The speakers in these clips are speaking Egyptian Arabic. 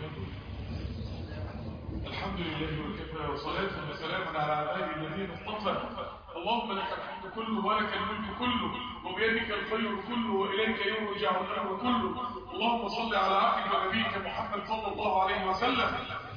الحمد لله وكفى وصلاة وسلاما على عباده الذين اصطفى اللهم لك الحمد كله ولك الملك كله وبيدك الخير كله وإليك يرجع الأمر كله اللهم صل على عبدك ونبيك محمد صلى الله عليه وسلم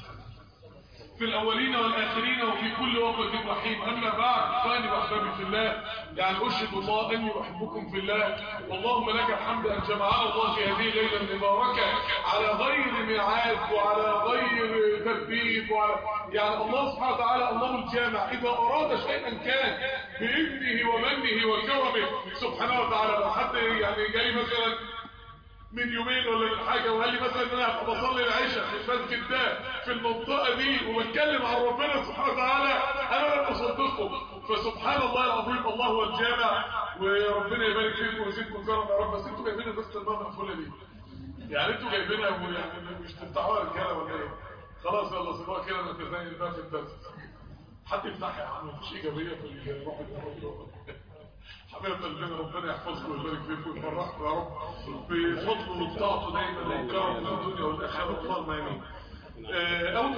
في الأولين والآخرين وفي كل وقت رحيم أما بعد إخواني وأحبابي في الله يعني أشهد الله أني أحبكم في الله واللهم لك الحمد أن جمعنا الله في هذه الليلة المباركة على غير ميعاد وعلى غير ترتيب وعلى يعني الله سبحانه وتعالى الله الجامع إذا أراد شيئا كان بإذنه ومنه وكرمه سبحانه وتعالى لو حد يعني جاي مثلا من يومين ولا من حاجة وقال لي مثلا ان انا هبقى بصلي العشاء في المسجد ده في المنطقة دي وبتكلم عن ربنا سبحانه وتعالى انا لم اصدقه فسبحان الله العظيم الله هو الجامع وربنا يبارك فيكم ويزيدكم كرم يا رب بس انتوا جايبينها بس الماء مقفولة ليه؟ يعني انتوا جايبينها يعني مش تفتحوها رجاله ولا ايه؟ خلاص يلا سيبوها كده نتزين الباب في الدرس حد يفتح يا عم مفيش ايجابيه في الروح الموضوع حبيبة قلبنا ربنا يحفظكم ويبارك فيكم ويفرحكم يا رب بفضله وبطاعته دايما وكرمه في الدنيا والاخره اللهم امين أول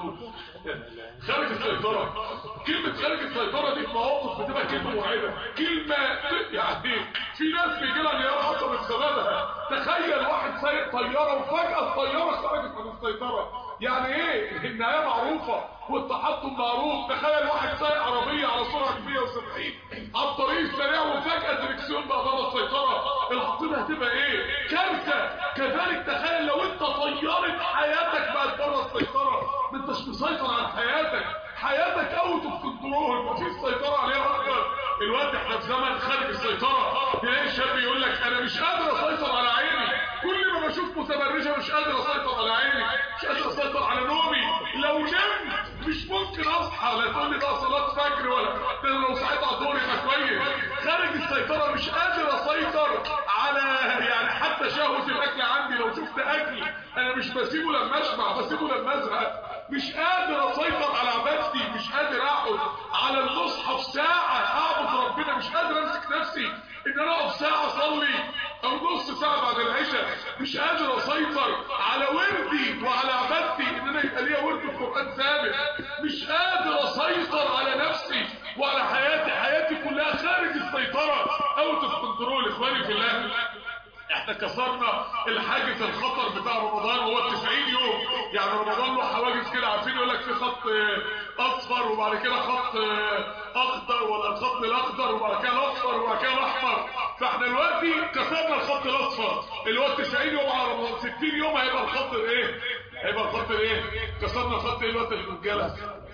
خارج السيطرة كلمة خارج السيطرة دي في مواقف بتبقى كلمة مرعبة كلمة يعني في ناس بيجي لها انهيار عصبي بسببها تخيل واحد سايق طيارة وفجأة الطيارة خرجت من السيطرة يعني ايه النهاية معروفة والتحطم معروف تخيل واحد سايق عربية على سرعة 170 على الطريق السريع وفجأة الدركسيون بقى بره السيطرة العقيبة هتبقى ايه كارثة كذلك تخيل لو انت طيارة حياتك بقت بره السيطرة ما انتش مسيطر على حياتك حياتك اوت اوف كنترول مفيش سيطرة عليها اكتر الوقت احنا في زمن خارج السيطرة تلاقي الشاب يقول لك انا مش قادر اسيطر على عيني كل ما بشوف متبرجة مش قادر اسيطر على عيني مش قادر اسيطر على نومي لو نمت مش ممكن اصحى لا تقول لي بقى صلاه فجر ولا ده لو صحيت على الظهر يبقى كويس خارج السيطره مش قادر اسيطر على يعني حتى شهوه الاكل عندي لو شفت اكل انا مش بسيبه لما اشبع بسيبه لما ازهق مش قادر اسيطر على عبادتي مش قادر اقعد على المصحف ساعه اعبد ربنا مش قادر امسك نفسي ان انا اقف ساعه اصلي او نص ساعه بعد العشاء مش قادر اسيطر على وردي وعلى عبادتي ان انا يبقى ليا ورد القران ثابت مش قادر اسيطر على نفسي وعلى حياتي حياتي كلها خارج السيطره اوت اوف كنترول اخواني في الله احنا كسرنا الحاجز الخطر بتاع رمضان وهو 90 يوم يعني رمضان له حواجز كده عارفين يقول لك في خط اصفر وبعد كده خط اخضر ولا الخط الاخضر وبعد كده الاصفر وبعد كده الاحمر فاحنا دلوقتي كسرنا الخط الاصفر اللي هو 90 يوم على رمضان 60 يوم هيبقى الخط الايه هيبقى الخط الايه كسرنا الخط ايه دلوقتي الرجاله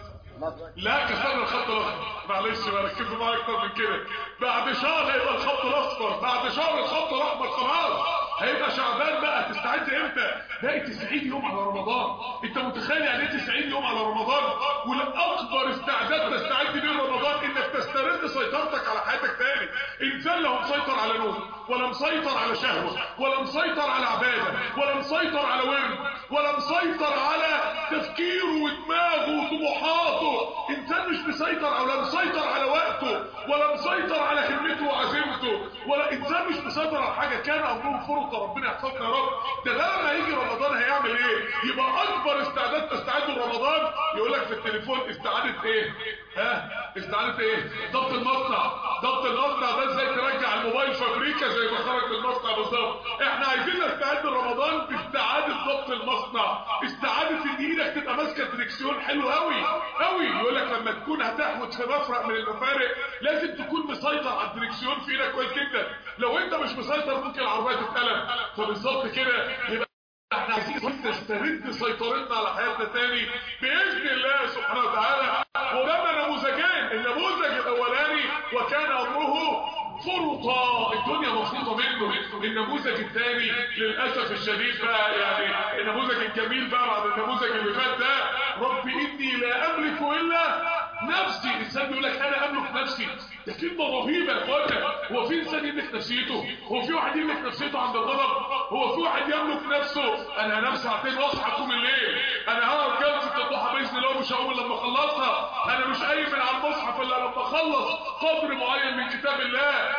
لا كسرنا الخط الاصفر معلش بركزوا معايا اكتر من كده بعد شهر هيبقى الخط الاصفر بعد شهر الخط الاحمر خلاص هيبقى شعبان بقى تستعد امتى باقي 90 يوم على رمضان انت متخيل يعني ايه 90 يوم على رمضان والاكبر استعداد تستعد بيه رمضان انك تسترد سيطرتك على حياتك تاني انسان لا مسيطر على نوم ولا مسيطر على شهوه ولا مسيطر على عباده ولا مسيطر على ورد ولا مسيطر على تفكيره ودماغه وطموحاته انسان مش مسيطر ولا مسيطر على وقته ولا مسيطر على همته وعزيمته ولا انسان مش مسيطر على حاجه كان امره فرصه ربنا يحفظنا يا رب ده لما هيجي رمضان هيعمل ايه يبقى اكبر استعداد تستعد لرمضان يقول لك في التليفون استعاده ايه ها استعاده ايه ضبط المصنع ضبط المصنع ده ازاي ترجع الموبايل فابريكا زي ما خرج من المصنع بالظبط احنا عايزين نستعد لرمضان باستعاده ضبط المصنع استعاده ان ايدك تبقى ماسكه دريكسيون حلو قوي قوي يقول لك لما تكون هتحوت في مفرق من المفارق لازم تكون مسيطر على الدريكسيون في ايدك كويس جدا لو انت مش مسيطر ممكن العربيه تتقلب فبالظبط كده يبقى احنا عايزين نسترد سيطرتنا على حياتنا تاني باذن الله سبحانه وتعالى وده نموذجين النموذج الاولاني وكان امره فرطة الدنيا مفروضة منه النموذج الثاني للأسف الشديد بقى يعني النموذج الجميل بقى بعد النموذج اللي فات ده رب إني لا أملك إلا نفسي الإنسان بيقول لك أنا أملك نفسي ده كلمة رهيبة يا اخوانا هو في إنسان يملك نفسيته هو في واحد يملك نفسيته عند الغضب هو في واحد يملك نفسه أنا هنام ساعتين وأصحى طول الليل أنا هقعد جلسة الضحى بإذن الله مش هقوم لما أخلصها أنا مش قايم من على المصحف إلا لما أخلص قدر معين من كتاب الله انا مش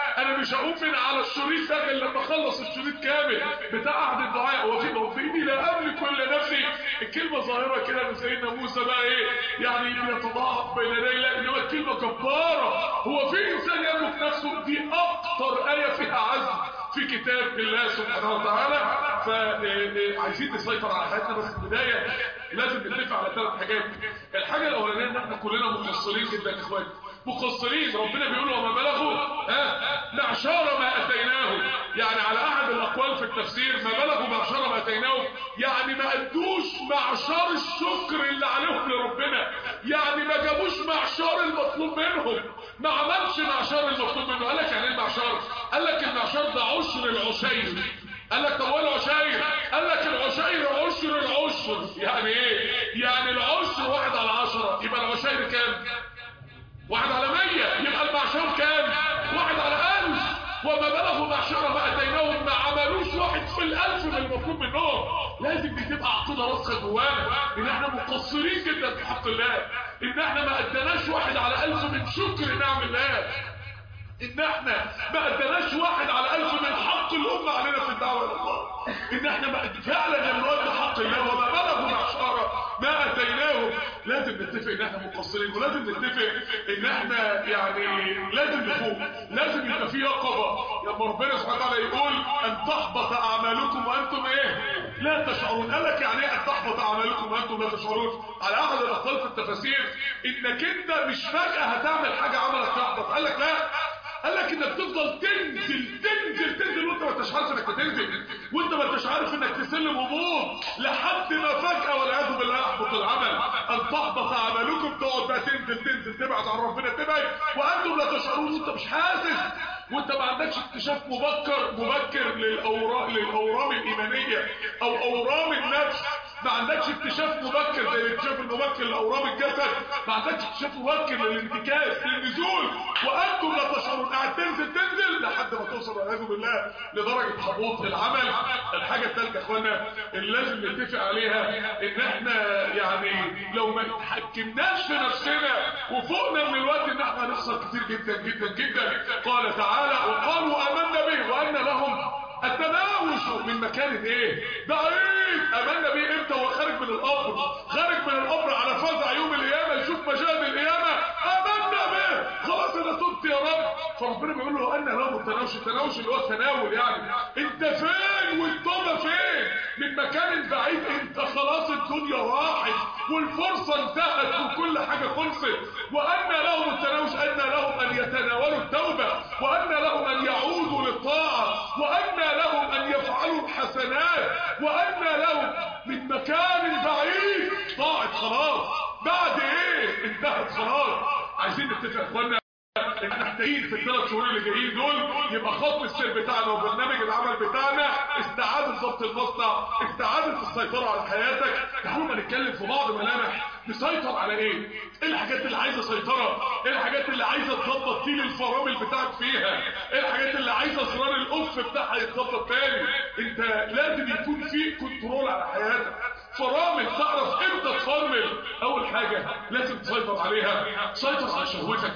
مش هقوم من على الشريط ده غير لما اخلص الشريط كامل بتاع عهد الدعاء هو في هو في ايدي لا املك كل نفسي الكلمه ظاهره كده من سيدنا موسى بقى ايه يعني بيتضاعف بين يدي لا انما الكلمه جباره هو في انسان يملك نفسه دي اكتر ايه فيها عزم في كتاب الله سبحانه وتعالى فعايزين نسيطر على حياتنا بس البدايه لازم نتفق على ثلاث حاجات الحاجه الاولانيه ان احنا كلنا مقصرين جدا يا اخوان مقصرين ربنا بيقول وما بلغوا ها معشار ما اتيناه يعني على احد الاقوال في التفسير ما بلغوا معشار ما اتيناه يعني ما ادوش معشار الشكر اللي عليهم لربنا يعني ما جابوش معشار المطلوب منهم ما عملش معشار المطلوب منه قال لك يعني ايه المعشار قال لك المعشار ده عشر العشير قال لك طب العشير قال لك العشير عشر العشر يعني ايه يعني العشر واحد على عشرة يبقى العشير كام واحد على مية يبقى المعشار كام واحد على ألف وما بلغوا معشرة ما أتيناهم ما عملوش واحد في الألف من المطلوب منهم لازم دي تبقى عقيدة راسخة جوانا إن احنا مقصرين جدا في حق الله إن احنا ما أدناش واحد على ألف من شكر نعم الله ان احنا ما ادناش واحد على الف من حق الامه علينا في الدعوه الى الله ان احنا ما فعلا بنؤدي حق الله وما بلغوا معشره ما اتيناهم لازم نتفق ان احنا مقصرين ولازم نتفق ان احنا يعني لازم نفوق لازم يبقى في يقظه لما ربنا سبحانه وتعالى يقول ان تحبط اعمالكم وانتم ايه لا تشعرون قال لك يعني ايه ان تحبط اعمالكم وانتم لا تشعرون على احد الاقوال في التفاسير انك انت مش فجاه هتعمل حاجه عملك تحبط قال لك لا قال لك انك تفضل تنزل تنزل تنزل وانت ما انتش عارف انك بتنزل وانت ما انتش عارف انك تسلم هبوط لحد ما فجأة والعياذ بالله يحبط العمل ان تحبط اعمالكم تقعد بقى تنزل تنزل تبعد عن ربنا تبعد وانتم لا تشعرون وانت مش حاسس وانت ما عندكش اكتشاف مبكر مبكر للاورام للاورام الايمانيه او اورام النفس ما عندكش اكتشاف مبكر زي الاكتشاف المبكر لاورام الجسد ما عندكش اكتشاف مبكر للانتكاس للنزول وانتم لا تشعرون قاعد تنزل تنزل لحد ما توصل والعياذ بالله لدرجه هبوط العمل الحاجه الثالثه يا اخوانا اللي لازم نتفق عليها ان احنا يعني لو ما اتحكمناش في نفسنا وفوقنا من الوقت ان احنا هنخسر كتير جدا جدا جدا قال تعالى وقالوا امنا به وان لهم التناوش من مكان ايه بعيد امنا بيه امتى وهو خارج من القبر خارج من القبر على فزع يوم القيامه يشوف مشاهد القيامه امنا به خلاص انا تبت يا رب فربنا بيقول له ان لهم التناوش التناوش اللي هو التناول يعني انت فين والتوبه فين من مكان بعيد انت خلاص الدنيا راحت والفرصه انتهت وكل حاجه خلصت وان لهم التناوش ان لهم ان يتناولوا التوبه وان لهم ان يعودوا للطاعه وان لهم ان يفعلوا الحسنات وان لهم من مكان بعيد ضاعت خلاص بعد ايه انتهت خلاص عايزين نتفق يا اخوانا ان محتاجين في الثلاث شهور اللي جايين دول يبقى خط السير بتاعنا وبرنامج العمل بتاعنا استعاده ضبط المصنع استعاده السيطره على حياتك تعالوا ما نتكلم في بعض ملامح نسيطر على ايه ايه الحاجات اللي عايزه سيطره ايه الحاجات اللي عايزه تظبط تيل الفرامل بتاعك فيها ايه الحاجات اللي عايزه زرار الاوف بتاعها يتظبط تاني انت لازم يكون في كنترول على حياتك فرامل تعرف امتى تفرمل اول حاجه لازم تسيطر عليها سيطر على شهوتك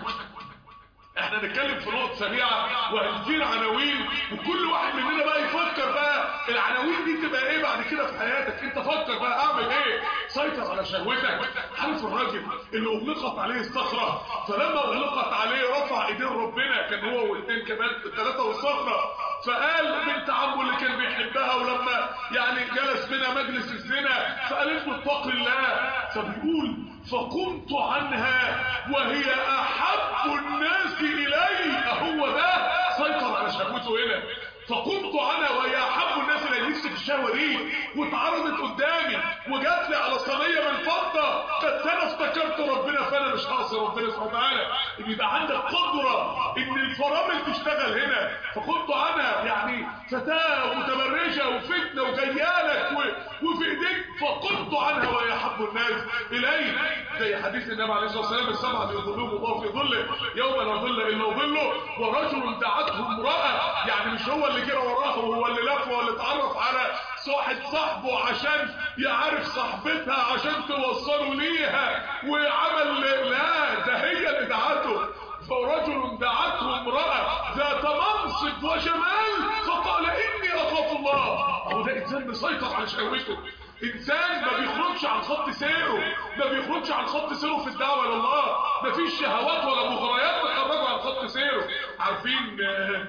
احنا نتكلم في نقط سريعه وهنثير عناوين وكل واحد مننا بقى يفكر بقى العناوين دي تبقى ايه بعد كده في حياتك انت فكر بقى اعمل ايه سيطر على شهوتك عارف الراجل اللي اغلقت عليه الصخره فلما اغلقت عليه رفع ايدين ربنا كان هو والاثنين كمان الثلاثه والصخره فقال بنت عمه اللي كان بيحبها ولما يعني جلس منها مجلس الزنا فقالت له اتق الله فبيقول فقمت عنها وهي احب الناس الي اهو ده سيطر على شهوته هنا فقمت عنها وهي احب الناس الى نفسي في الشهوه دي واتعرضت قدامي وجات لي على صينيه من فضه بس انا افتكرت ربنا فانا مش هعصي ربنا سبحانه وتعالى ان يبقى عندك قدره ان الفرامل تشتغل هنا فقمت عنها يعني فتاه متبرجه وفتنه وجيالك وفي ايديك فقمت عنها وهي احب الناس الي زي حديث النبي عليه الصلاه والسلام السبعه يظلهم الله في ظله يوم لا ظل الا ظله ورجل دعته امراه يعني مش هو اللي جرى وراه هو اللي لف هو اللي اتعرف على صاحب صاحبه عشان يعرف صاحبتها عشان توصله ليها وعمل لا ده هي اللي دعته فرجل دعته امرأة ذات منصب وجمال فقال اني اخاف الله هو ده انسان مسيطر على شهوته انسان ما بيخرجش عن خط سيره ما بيخرجش عن خط سيره في الدعوه الى الله ما فيش شهوات ولا مغريات تخرجه عن خط سيره عارفين آه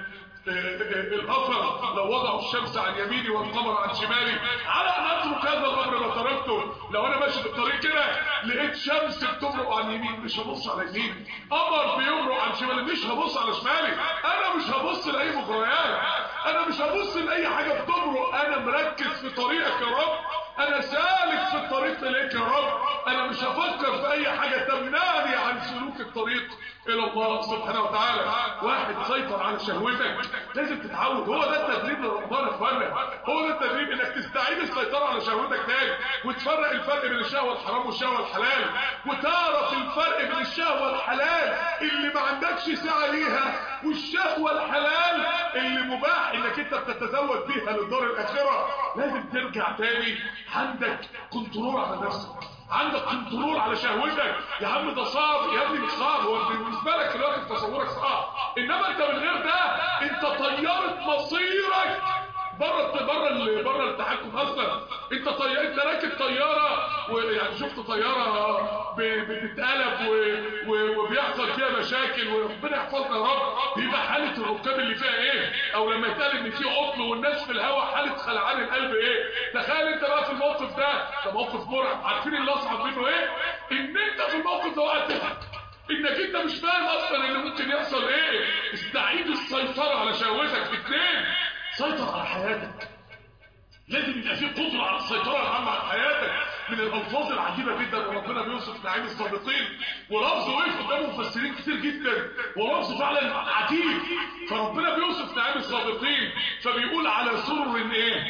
الأثر لو وضعوا الشمس عن يميني والقمر عن شمالي على أن أترك هذا الأمر ما تركته لو أنا ماشي في الطريق كده لقيت شمس بتمرق عن يمين مش هبص على يمين قمر بيمرق عن شمالي مش هبص على شمالي أنا مش هبص لأي مغريات أنا مش هبص لأي حاجة بتمرق أنا مركز في طريقك يا رب أنا سالك في الطريق إليك يا رب أنا مش هفكر في أي حاجة تمنعني عن سلوك الطريق الى الله سبحانه وتعالى واحد سيطر على شهوتك لازم تتعود هو ده التدريب لرمضان يا اخوانا هو ده التدريب انك تستعيد السيطره على شهوتك تاني وتفرق الفرق بين الشهوه الحرام والشهوه الحلال وتعرف الفرق بين الشهوه الحلال اللي ما عندكش سعه ليها والشهوه الحلال اللي مباح انك انت بتتزود بيها للدار الاخره لازم ترجع تاني عندك كنترول على نفسك عندك كنترول على شهوتك يا عم ده صعب يا ابني مش صعب هو بالنسبه لك الوقت تصورك صعب انما انت من غير ده انت طيرت مصيرك بره بره بره التحكم اصلا انت طي... انت راكب طياره ويعني شفت طياره ب... بتتقلب و... و... وبيحصل فيها مشاكل وربنا يحفظنا يا رب بيبقى حاله الركاب اللي فيها ايه او لما يتقال ان في عطل والناس في الهواء حاله خلعان القلب ايه تخيل انت بقى في الموقف ده ده موقف مرعب عارفين اللي اصعب منه ايه ان انت في الموقف ده وقت انك انت مش فاهم اصلا ان ممكن يحصل ايه استعيد السيطره على شهوتك اثنين سيطر على حياتك لازم يبقى في قدرة على السيطرة العامة على حياتك من الألفاظ العجيبة جدا وربنا بيوصف نعيم السابقين ولفظ وقف قدامه مفسرين كتير جدا ولفظ فعلا عجيب فربنا بيوصف نعيم السابقين فبيقول على سرر ايه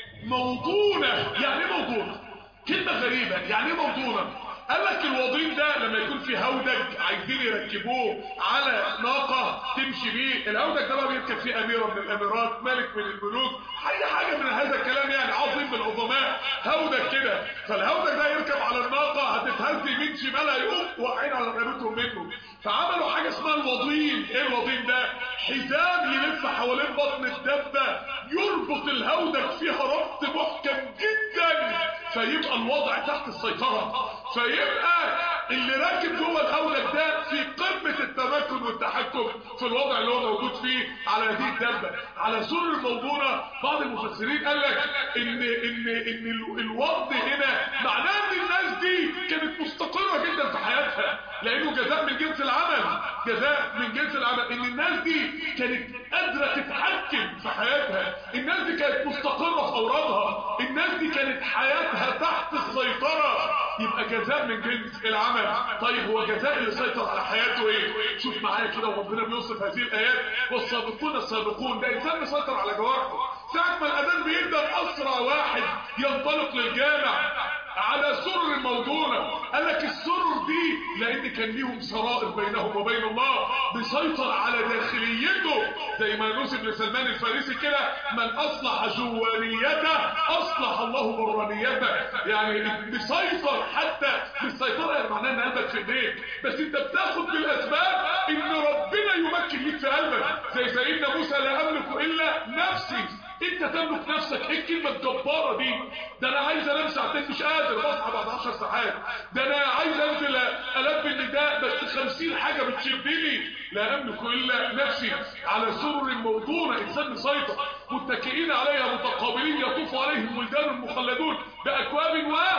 موضونة يعني ايه موضونة كلمة غريبة يعني ايه موضونة قال لك الوضيم ده لما يكون في هودج عايزين يركبوه على ناقة تمشي بيه الهودج ده بقى بيركب فيه أميرة من الأميرات ملك من الملوك أي حاجة من هذا الكلام يعني عظيم من العظماء هودج كده فالهودج ده يركب على الناقة هتتهز يمين شمال هيقوم واقعين على رقبتهم منه فعملوا حاجة اسمها الوضيم ايه الوضيم ده حزام يلف حوالين بطن الدبة يربط الهودج فيها ربط محكم جدا فيبقى الوضع تحت السيطرة فيبقى اللي راكب جوه الهودج ده في قمة التمكن والتحكم في الوضع اللي هو موجود فيه على هذه الدبة على سر الموضوع بعض المفسرين قال لك ان ان ان الوضع هنا معناه ان الناس دي كانت مستقرة جدا في حياتها لانه جزاء من جنس العمل جزاء من جنس العمل ان الناس دي كانت قادرة تتحكم في حياتها الناس دي كانت مستقرة في اورادها الناس دي كانت حياتها تحت السيطرة يبقى جزاء من جنس العمل طيب هو جزاء اللي سيطر على حياته ايه شوف معايا كده وربنا بيوصف هذه الايات والسابقون السابقون ده انسان مسيطر على جوارحه ساعة ما الاذان بيبدا اسرع واحد ينطلق للجامع على سر الموضوع قال لك السرر دي لان كان ليهم سرائر بينهم وبين الله بيسيطر على داخليته زي ما نسب لسلمان الفارسي كده من اصلح جوانيته اصلح الله برانيته يعني بيسيطر حتى بالسيطره يعني معناه ان قلبك في ايديك بس انت بتاخد بالاسباب ان ربنا يمكن ليك في قلبك زي سيدنا موسى لا املك الا نفسي انت تملك نفسك ايه الكلمه الجباره دي ده انا عايز انام ساعتين مش قادر بصحى بعد 10 ساعات ده انا عايز انزل البي النداء بس 50 حاجه بتشدني لا املك الا نفسي على سرر موضونه انسان مسيطر متكئين عليها متقابلين يطوف عليهم ولدان مخلدون باكواب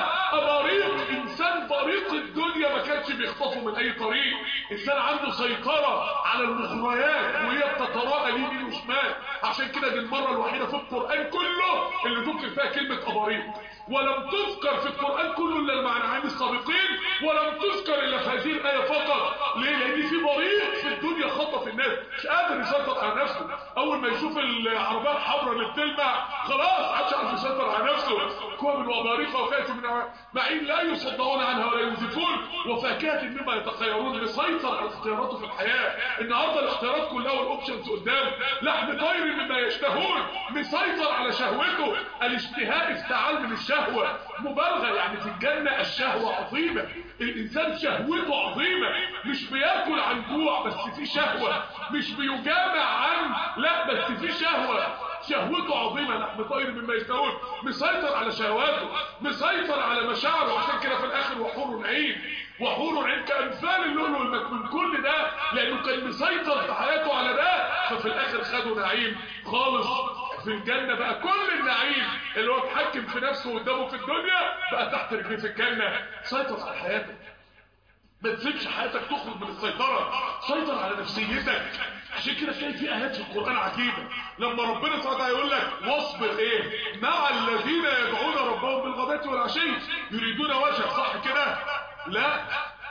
واباريق انسان بريق الدنيا ما كانش بيخطفه من اي طريق انسان عنده سيطره على المغريات وهي بتتراءى يمين وشمال عشان كده دي المره الوحيده في القران كله اللي ذكر فيها كلمه اباريق ولم تذكر في القرآن كله إلا مع نعيم السابقين ولم تذكر إلا في هذه الآية فقط ليه؟ لأن في بريق في الدنيا خطف الناس مش قادر يسيطر على نفسه أول ما يشوف العربية الحمراء اللي بتلمع خلاص عادش عارف يسيطر على نفسه كوب وباريق وفاكهة من معين لا يصدعون عنها ولا ينزفون وفاكهة مما يتخيرون مسيطر على اختياراته في الحياة النهاردة الاختيارات كلها والأوبشنز قدام لحم طير مما يشتهون مسيطر على شهوته الاشتهاء افتعال من الشهوة الشهوة مبالغة يعني في الجنة الشهوة عظيمة الإنسان شهوته عظيمة مش بياكل عن جوع بس في شهوة مش بيجامع عن لا بس في شهوة شهوته عظيمة لحم طير مما يشتهون مسيطر على شهواته مسيطر على مشاعره عشان كده في الاخر وحور عين وحور عين كامثال اللؤلؤ المكنون كل ده لانه كان مسيطر في حياته على ده ففي الاخر خدوا نعيم خالص في الجنة بقى كل النعيم اللي هو اتحكم في نفسه قدامه في الدنيا بقى تحت رجليه في الجنة سيطر على حياتك ما تسيبش حياتك تخرج من السيطرة سيطر على نفسيتك عشان كده تلاقي في ايات في القرآن عجيبة لما ربنا سبحانه وتعالى يقول لك واصبر ايه مع الذين يدعون ربهم بالغداة والعشي يريدون وجهه صح كده لا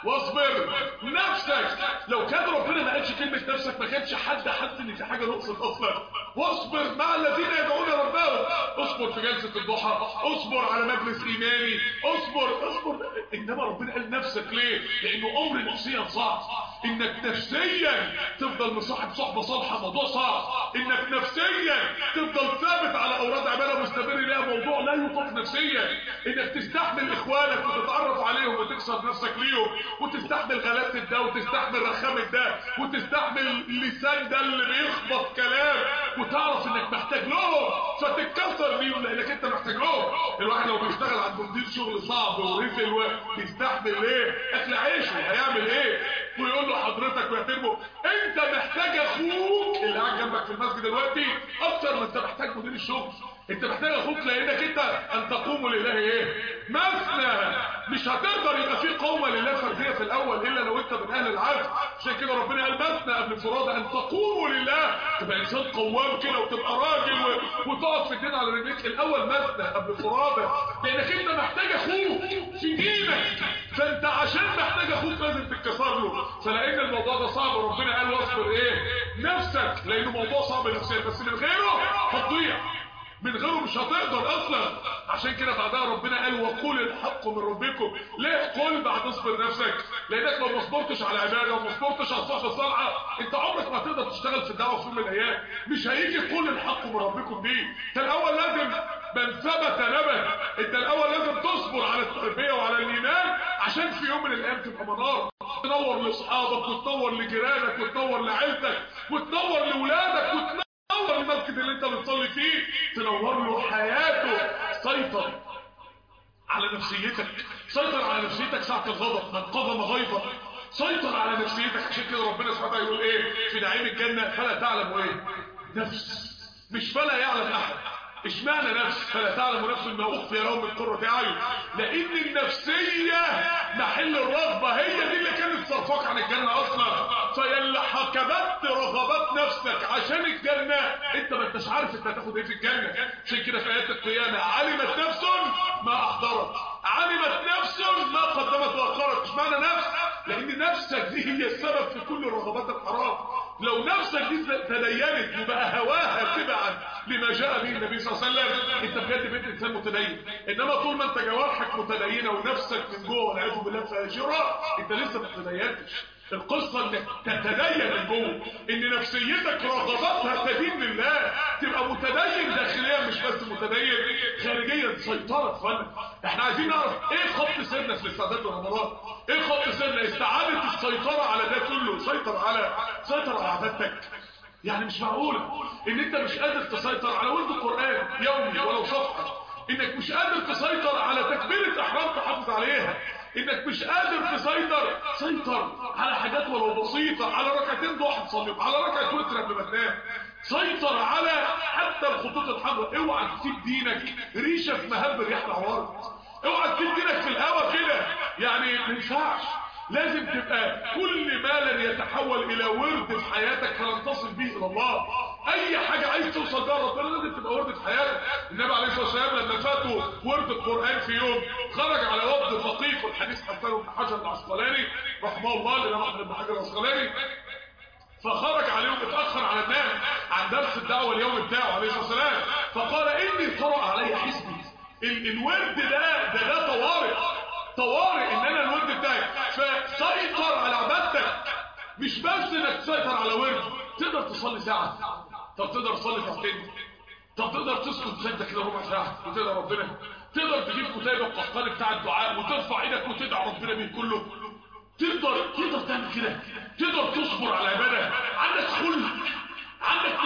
واصبر نفسك لو كان ربنا ما قالش كلمة نفسك ما كانش حد حس ان في حاجة نقصت اصلا واصبر مع الذين يدعون ربهم اصبر في جلسة الضحى اصبر على مجلس ايماني اصبر اصبر انما ربنا قال نفسك ليه لانه امر نفسيا صعب انك نفسيا تفضل مصاحب صحبة صالحة موضوع صعب انك نفسيا تفضل ثابت على اوراد عبادة مستمر ليها موضوع لا يطاق نفسيا انك تستحمل اخوانك وتتعرف عليهم وتكسر نفسك ليهم وتستحمل غلاسة ده وتستحمل رخامة ده وتستحمل اللسان ده اللي بيخبط كلام وتعرف انك محتاج لهم فتتكسر ليهم لانك انت محتاج لهم الواحد لو بيشتغل عند مدير شغل صعب ورفل ويستحمل ايه اكل عيشه هيعمل ايه ويقول له حضرتك ويحترمه انت محتاج اخوك اللي قاعد جنبك في المسجد دلوقتي اكتر ما انت محتاج مدير الشغل انت محتاج اخوك لانك انت ان تقوموا لله ايه مثنى مش هتقدر يبقى في قومة لله فردية في الاول الا لو انت من اهل العدل عشان كده ربنا قال مثنى قبل فرادة ان تقوموا لله تبقى انسان قوام كده وتبقى راجل و... وتقف في الدين على رجليك الاول مثنى قبل فرادة لانك انت محتاج اخوك في دينك فانت عشان محتاج اخوك لازم تتكسر له فلان الموضوع ده صعب ربنا قال واصبر ايه نفسك لانه موضوع صعب نفسيا بس من غيره هتضيع من غيره مش هتقدر اصلا عشان كده بعدها ربنا قال وقول الحق من ربكم ليه قول بعد اصبر نفسك لانك لو ما صبرتش على عباده وما صبرتش على الصحبه الصالحه انت عمرك ما هتقدر تشتغل في الدعوه في يوم من الايام مش هيجي قول الحق من ربكم دي انت الاول لازم من ثبت نبت انت الاول لازم تصبر على التربيه وعلى الايمان عشان في يوم من الايام تبقى منار تنور لاصحابك وتنور لجيرانك وتنور لعيلتك وتنور لاولادك وتنور تنور المسجد اللي انت بتصلي فيه تنور له حياته سيطر على نفسيتك سيطر على نفسيتك ساعة الغضب من قضم غيظا سيطر على نفسيتك عشان كده ربنا سبحانه وتعالى يقول ايه في نعيم الجنة فلا تعلم ايه نفس مش فلا يعلم احد اشمعنى نفس فلا تعلم نفس ما اخفي لهم من قرة اعين لان النفسية محل الرغبة هي دي اللي كانت صرفاك عن الجنة اصلا فيلا حكمت رغبات نفسك عشان الجنة انت ما انتش عارف انت هتاخد ايه في الجنة عشان كده في ايات القيامة علمت نفس ما احضرت علمت نفس ما قدمت واخرت اشمعنى نفس لان نفسك دي هي السبب في كل رغبات الحرام لو نفسك دي تدينت وبقى هواها تبعا لما جاء به النبي صلى الله عليه وسلم انت بجد بقيت انسان متدين انما طول ما انت جوارحك متدينه ونفسك من جوه والعياذ بالله فاجره انت لسه ما تدينتش القصة انك تتدين من جوه ان نفسيتك رغباتها تدين لله تبقى متدين داخليا مش بس متدين خارجيا سيطرة فن احنا عايزين نعرف ايه خط سيرنا في الاستعداد لرمضان ايه خط سيرنا استعادة السيطرة على ده كله سيطر على سيطر على عبادتك يعني مش معقولة ان انت مش قادر تسيطر على ورد القرآن يومي ولو صفحة انك مش قادر تسيطر على تكبيرة احرام تحافظ عليها انك مش قادر تسيطر سيطر على حاجات ولو بسيطة على ركعتين ضحى تصليهم على ركعة وتر قبل ما تنام سيطر على حتى الخطوط الحمراء اوعى تسيب دينك ريشة في مهب رياح العوارض اوعى تسيب دينك في الهوا كده يعني ما ينفعش لازم تبقى كل ما لن يتحول الى ورد في حياتك فلن تصل به الى الله اي حاجة عايز توصل بها ربنا لازم تبقى ورد في حياتك النبي عليه الصلاة والسلام لما فاتوا ورد القرآن في يوم خرج على وفد فقيه والحديث حسنه بن حجر العسقلاني رحمه الله لنا احمد بن حجر العسقلاني فخرج عليهم اتأخر على الناس عن درس الدعوة اليوم بتاعه عليه الصلاة والسلام فقال اني قرأ علي حسبي ال الورد ده ده ده طوارئ طوارئ ان انا الورد بتاعي فسيطر على عبادتك مش بس انك تسيطر على ورد تقدر تصلي ساعة طب تقدر تصلي ساعتين طب تقدر تسكت سجدة كده ربع ساعة وتدعي ربنا تقدر تجيب كتاب القحطاني بتاع الدعاء وترفع ايدك وتدعي ربنا بيه كله تقدر تقدر تعمل كده تقدر تصبر على عبادة عندك خلق عندك نفسية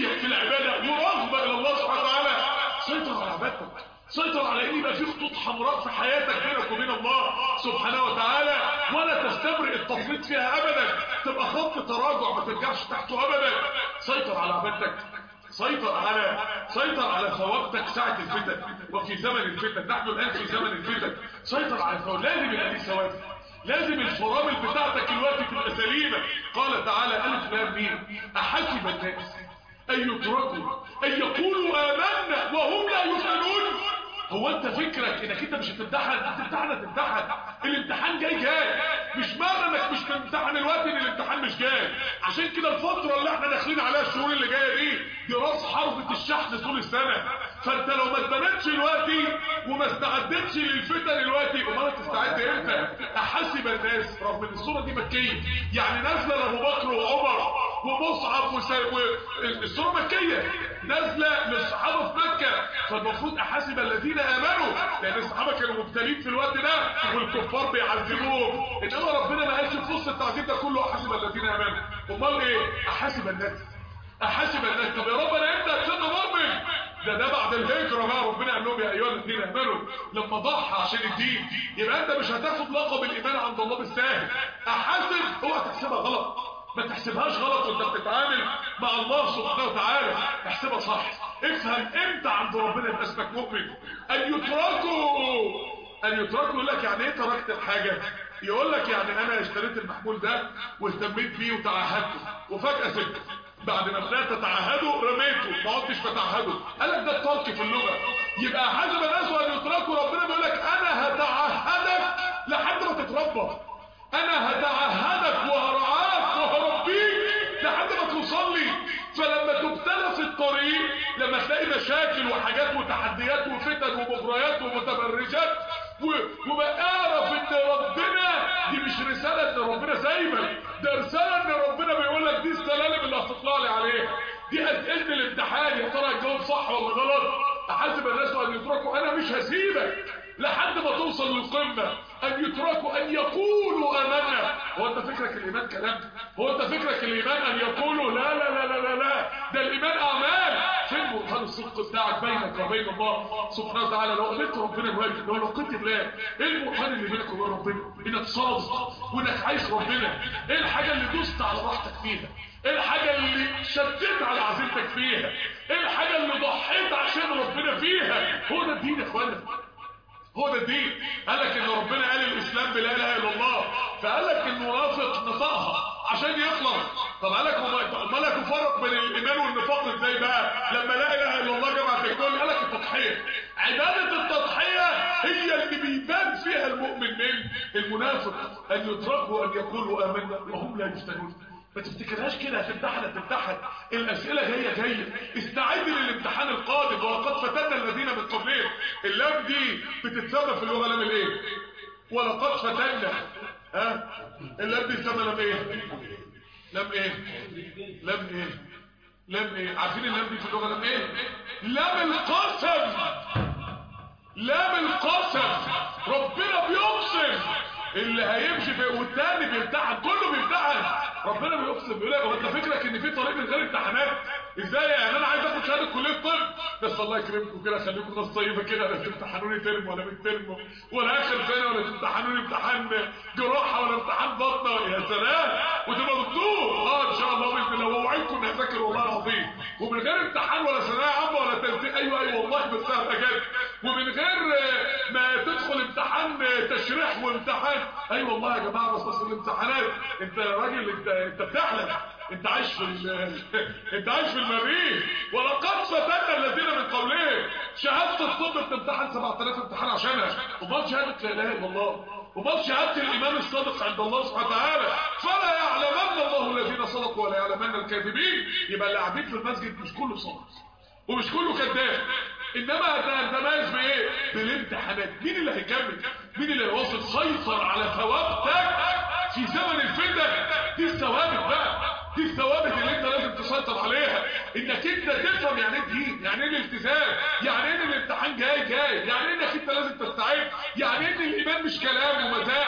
نية في العبادة ورغبة الى الله سبحانه وتعالى سيطر على عبادتك سيطر على ان يبقى في خطوط حمراء في حياتك بينك وبين الله سبحانه وتعالى ولا تستبرئ التفريط فيها ابدا تبقى خط تراجع ما ترجعش تحته ابدا سيطر على عبادتك سيطر على سيطر على ثوابتك ساعة الفتن وفي زمن الفتن نحن الآن في زمن الفتن سيطر على ثوابتك لازم يبقى ليك ثوابت لازم الفرامل بتاعتك الوقت تبقى سليمة قال تعالى ألف لام ميم أحسب الناس أن يتركوا أن يقولوا آمنا وهم لا يفتنون هو انت فكرك انك انت مش هتمتحن هتمتحن هتمتحن الامتحان جاي جاي مش معنى انك مش تمتحن الوقت ان الامتحان مش جاي عشان كده الفتره اللي احنا داخلين عليها الشهور اللي جايه دي دي راس حربة الشحن طول السنه فانت لو ما اتبنتش دلوقتي وما استعدتش للفتن دلوقتي امال هتستعد امتى احاسب الناس رغم ان الصوره دي مكيه يعني نازله لابو بكر وعمر ومصعب وس... و... الصوره مكيه نازله للصحابه في مكه فالمفروض احاسب الذين امنوا لان الصحابه كانوا مبتلين في الوقت ده والكفار بيعذبوهم انما ربنا ما قالش في وسط التعذيب ده كله احاسب الذين امنوا امال ايه احاسب الناس احاسب الناس طب يا رب انا امتى هتسيبنا مؤمن ده ده بعد الهجرة بقى ربنا قال لهم يا ايها الذين امنوا لما ضحى عشان الدين يبقى انت مش هتاخد لقب الايمان عند الله بالساهل احاسب اوعى تحسبها غلط ما تحسبهاش غلط وانت بتتعامل مع الله سبحانه وتعالى احسبها صح افهم امتى عند ربنا يبقى اسمك مؤمن ان يتركوا ان يتركوا يقول لك يعني ايه تركت الحاجه يقول لك يعني انا اشتريت المحمول ده واهتميت بيه وتعهدته وفجاه سبته بعد ما بدات اتعهده رميته ما عدتش بتعهده قال لك ده الترك في اللغه يبقى حسب الناس ان يتركوا ربنا بيقول لك انا هتعهدك لحد ما تتربى انا هتعهدك وهرعاك وهربيك لحد ما توصل لي فلما تبتلى في الطريق لما تلاقي مشاكل وحاجات وتحديات وفتن ومغريات ومتبرجات ومقارف ان ربنا دي مش رسالة ان ربنا سايبك ده رسالة ان ربنا بيقول لك دي السلالم اللي هتطلع لي عليها دي اسئله الامتحان يا ترى الجواب صح ولا غلط احاسب الناس ان يتركوا انا مش هسيبك لحد ما توصل للقمه ان يتركوا ان يقولوا امنا هو انت فكرك الايمان كلام هو انت فكرك الايمان ان يقولوا لا لا لا لا لا, لا. ده الايمان اعمال فين برهان الصدق بتاعك بينك وبين الله سبحانه وتعالى لو قابلت ربنا الواجب لو لقيت الله ايه البرهان اللي بينك وبين ربنا انك صادق وانك عايز ربنا ايه الحاجه اللي دوست على راحتك فيها ايه الحاجة اللي شديت على عزيمتك فيها ايه الحاجة اللي ضحيت عشان ربنا فيها هو ده الدين يا اخوانا هو ده الدين قال لك ان ربنا قال الاسلام بلا اله الا الله فقال لك المنافق نطقها عشان يخلص طب قال لك ما لك فرق بين الايمان والنفاق ازاي بقى لما لا اله الا الله جمعت الكل قال لك التضحيه عباده التضحيه هي اللي بيبان فيها المؤمن من المنافق ان يتركوا ان يقولوا امنا وهم لا يفتنون ما تفتكرهاش كده هتمتحن هتمتحن الاسئله جايه جايه استعد للامتحان القادم ولقد فتنا الذين من قبلهم اللام دي بتتسمى في اللغه لام الايه ولقد فتنا ها اللام دي تسمى لام ايه لام ايه لام ايه لام ايه عارفين اللام دي في اللغه لام ايه لام القسم لام القسم ربنا بيقسم اللي هيمشي في والتاني بيمتحن كله بيمتحن ربنا بيقسم بيقول لك هو انت فكرك ان في طريق من غير امتحانات ازاي يعني انا عايز اخد شهاده كليه طب بس الله يكرمكم كده خليكم ناس طيبه كده لا تمتحنوني ترم ولا من ترم ولا اخر سنه ولا تمتحنوني امتحان جراحه ولا امتحان بطنه يا سلام وتبقى دكتور اه ان شاء الله باذن الله واوعدكم اني هذاكر والله العظيم ومن غير امتحان ولا ثانويه عامه ولا تنسيق ايوه ايوه والله بس انا بجد ومن غير ما تدخل امتحان تشريح وامتحان ايوه والله يا جماعه بس اصل الامتحانات انت راجل انت انت بتحلم انت عايش في ال... انت عايش في المريخ ولقد فتنا الذين من قبلهم شهاده الطب بتمتحن 7000 امتحان عشانها امال شهاده لا اله الا الله امال شهاده الايمان الصادق عند الله سبحانه وتعالى فلا يعلمن الله الذين صدقوا ولا يعلمن الكاذبين يبقى اللي قاعدين في المسجد مش كله صادق ومش كله كذاب انما هتتميز بايه بالامتحانات مين اللي هيكمل مين اللي هيواصل سيطر على ثوابتك في زمن الفتن دي الثوابت بقى دي الثوابت اللي انت لازم تسيطر عليها انك انت تفهم يعني ايه دين يعني ايه الالتزام يعني ايه ان الامتحان جاي جاي يعني ايه انك انت لازم تستعد يعني ايه ان الايمان مش كلام ومزاعم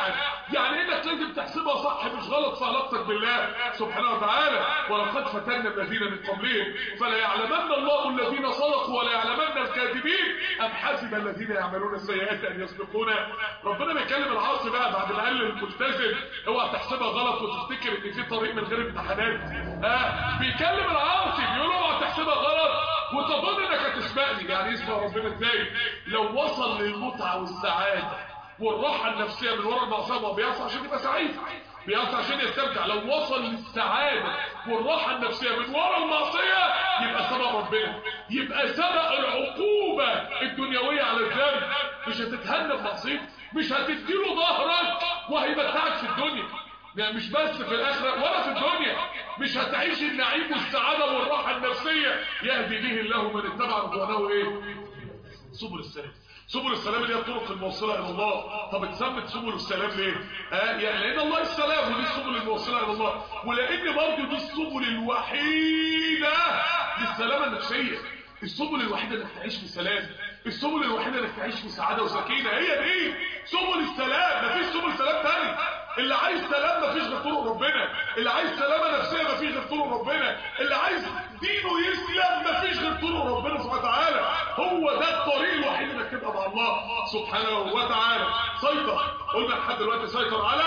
يعني انك لازم تحسبها صح مش غلط في علاقتك بالله سبحانه وتعالى ولقد فتنا الذين من قبلهم فلا يعلمن الله الذين صدقوا ولا يعلمن الكاذبين ام حسب الذين يعملون السيئات ان يسبقونا ربنا بيكلم العاصي بقى بعد ما قال للملتزم اوعى تحسبها غلط وتفتكر ان في طريق من غير امتحانات اه بيكلم العاصي بيقول له اوعى تحسبها غلط وتظن انك هتسبقني يعني يسبق ربنا ازاي لو وصل للمتعه والسعاده والراحه النفسيه من ورا المعصيه ما بيعصي عشان يبقى سعيد بيعصي عشان يستمتع لو وصل للسعاده والراحه النفسيه من ورا المعصيه يبقى سبق ربنا يبقى سبق العقوبه الدنيويه على الذنب مش هتتهنى بمعصيته مش هتديله ظهرك وهيمتعك في الدنيا يعني مش بس في الاخره ولا في الدنيا مش هتعيش النعيم والسعاده والراحه النفسيه يهدي به الله من اتبع رضوانه ايه سبل السلام سبل السلام اللي هي الطرق الموصله الى الله طب اتسمت سبل السلام ليه اه يعني لان الله السلام ودي السبل الموصله الى الله ولان برضه دي السبل الوحيده للسلامه النفسيه السبل الوحيده انك تعيش في سلام السبل الوحيده انك تعيش في سعاده وسكينه هي دي سبل السلام مفيش سبل سلام تاني اللي عايز سلام مفيش غير طرق ربنا اللي عايز سلامه نفسيه مفيش غير طرق ربنا اللي عايز دينه يسلم مفيش غير طرق ربنا سبحانه وتعالى هو ده الطريق الوحيد انك تبقى مع الله سبحانه وتعالى سيطر قلنا لحد دلوقتي سيطر على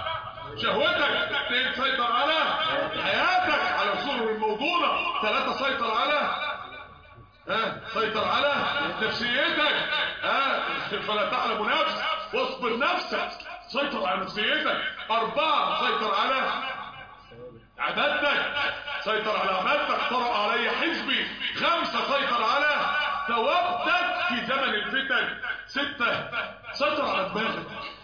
شهوتك اثنين سيطر على حياتك على سرر الموضوع ثلاثة سيطر على ها سيطر على نفسيتك ها فلا تعلم نفس واصبر نفسك سيطر على نفسيتك أربعة سيطر على عبادتك سيطر على عبادتك طرأ علي حزبي خمسة سيطر على ثوابتك في زمن الفتن ستة سيطر على دماغك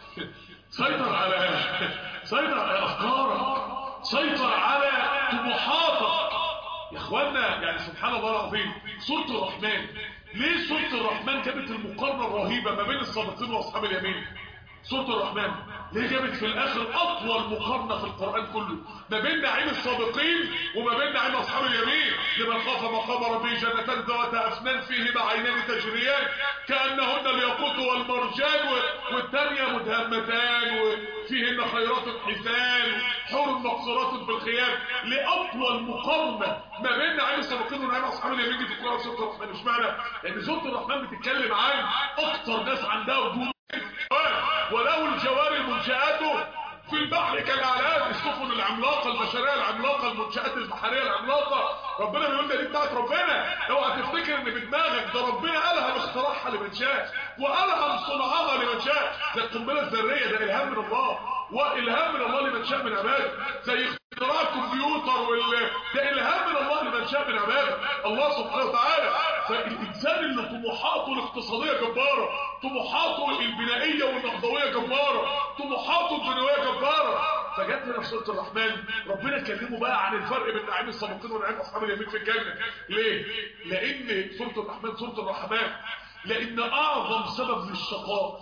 سيطر على سيطر على أفكارك سيطر على طموحاتك يا اخوانا يعني سبحان الله العظيم سورة الرحمن ليه سورة الرحمن جابت المقارنة الرهيبة ما بين السابقين واصحاب اليمين سورة الرحمن ليه جابت في الاخر اطول مقارنة في القرآن كله ما بين نعيم السابقين وما بين نعيم اصحاب اليمين لمن خاف مقام ربه جنتان ذوات افنان فيهما عينان تجريان كانهن الياقوت والمرجان والثانيه مدهمتان وفيهن خيرات حسان حور مقصورات في الخيام لاطول مقارنه ما بين نعيم السابقين ونعيم اصحاب اليمين دي في قراءه سوره الرحمن مش معنى لان سوره الرحمن بتتكلم عن اكتر ناس عندها وجود ولو الجوار المنشآت في البحر كالأعلام السفن العملاقة البشرية العملاقة المنشآت البحرية العملاقة ربنا بيقول ده دي بتاعت ربنا اوعى تفتكر ان بدماغك ده ربنا ألهم اختراعها لمن شاء وألهم صنعها لمن شاء ده القنبلة الذرية ده إلهام من الله وإلهام من الله لمن شاء من عباده زي اختراع الكمبيوتر وال ده إلهام من الله لمن شاء من عباده الله سبحانه وتعالى فالإنسان اللي طموحاته الاقتصادية جبارة طموحاته البنائية والنهضوية جبارة طموحاته الدنيوية جبارة فجت هنا في سورة الرحمن ربنا كلمه بقى عن الفرق بين نعيم السابقين ونعيم أصحاب اليمين في الجنة ليه؟ لأن سورة الرحمن سورة الرحمن لأن أعظم سبب للشقاء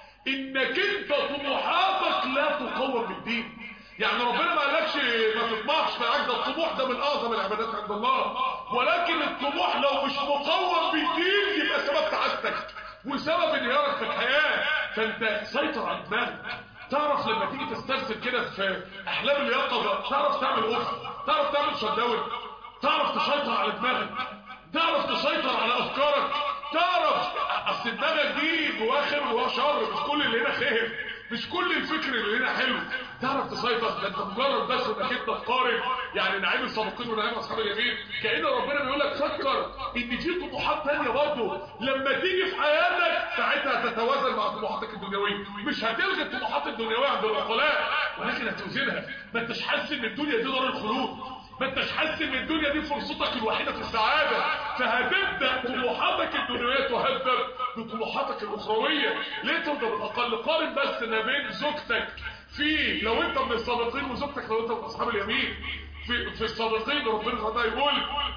إنك أنت طموحاتك لا تقوم بالدين يعني ربنا ما قالكش ما تطمحش في عجز الطموح ده من اعظم العبادات عند الله ولكن الطموح لو مش مقوم بالدين يبقى سبب تعاستك وسبب انهيارك في الحياه فانت سيطر على دماغك تعرف لما تيجي تسترسل كده في احلام اليقظه تعرف تعمل اوف تعرف تعمل شداون تعرف تسيطر على دماغك تعرف تسيطر على افكارك تعرف اصل دماغك دي جواها خير وجواها شر مش كل اللي هنا خير مش كل الفكر اللي هنا حلو تعرف تسيطر ده انت مجرد بس انك انت تقارن يعني نعيم السابقين ونعيم اصحاب اليمين كأن ربنا بيقول لك فكر ان في طموحات تانية برضه لما تيجي في حياتك ساعتها تتوازن مع طموحاتك الدنيويه مش هتلغي الطموحات الدنيويه عند العقلاء ولكن هتوزنها ما انتش حاسس ان الدنيا دي دار الخلود ما انتش حاسس ان الدنيا دي فرصتك الوحيده في السعاده فهتبدا طموحاتك الدنيويه تهدد بطموحاتك الاخرويه ليه ترضى بالاقل قارن بس ما بين زوجتك في لو انت من السابقين وزوجتك لو انت من اصحاب اليمين في في السابقين ربنا سبحانه يقول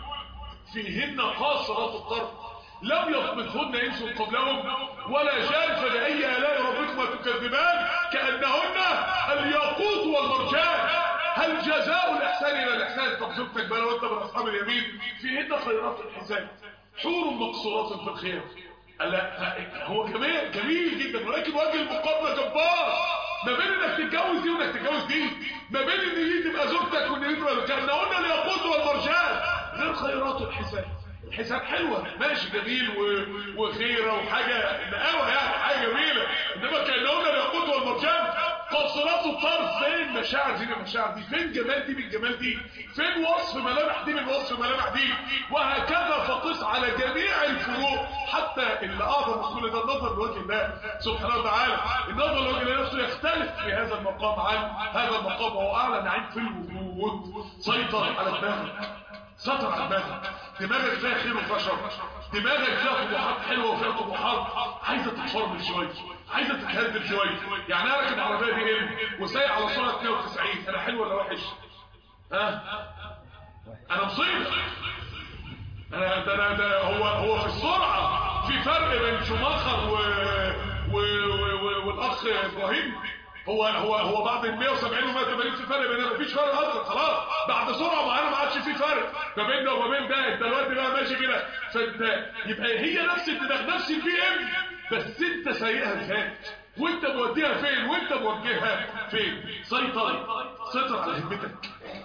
فيهن قاصرات الطرف لم يطمثهن انس قبلهم ولا جان فبأي آلاء ربكما تكذبان كأنهن الياقوت والمرجان هل جزاء الإحسان إلى الإحسان طب زوجتك بقى لو أنت من أصحاب اليمين فيهن خيرات الحسان حور مقصورات في الخيام لا هو جميل جميل جدا ولكن وجه المقارنة جبار ما بين انك تتجوز دي وانك تتجوز دي ما بين ان دي تبقى زوجتك وان دي تبقى كنا قلنا الياقوت والمرجان غير خيرات الحساب الحساب حلوه ماشي جميل و... وخيره وحاجه نقاوه يعني حاجه جميله انما كنا قلنا الياقوت والمرجان قاصرات الطرف فين مشاعر دي من المشاعر دي فين جمال دي من الجمال دي فين وصف ملامح دي من وصف ملامح دي وهكذا فقس على جميع الفروق حتى اللي اعظم من كل ده النظر لوجه الله سبحانه وتعالى النظر لوجه الله نفسه يختلف في هذا المقام عن هذا المقام وهو اعلى نعيم في الوجود سيطر على دماغك سيطر على دماغك دماغك فيها خير وفيها شر دماغك فيها طموحات حلوه وفيها طموحات عايزه تتفرمل شويه عايزه تتهدل شويه يعني انا راكب العربيه دي ام وسايق على سرعه 190 انا حلو ولا وحش ها انا مصيبه انا ده انا ده هو هو في السرعه في فرق بين شوماخر و و و والاخ ابراهيم هو هو هو بعد ال 170 و 180 في فرق بيننا مفيش فرق اصلا خلاص بعد سرعه معينه ما عادش في فرق ما بيننا وما بين ده انت دلوقتي بقى ماشي كده فانت يبقى هي نفس الدماغ نفس البي ام بس انت سايقها ازاي وانت موديها فين وانت موجهها فين سيطر سيطر على همتك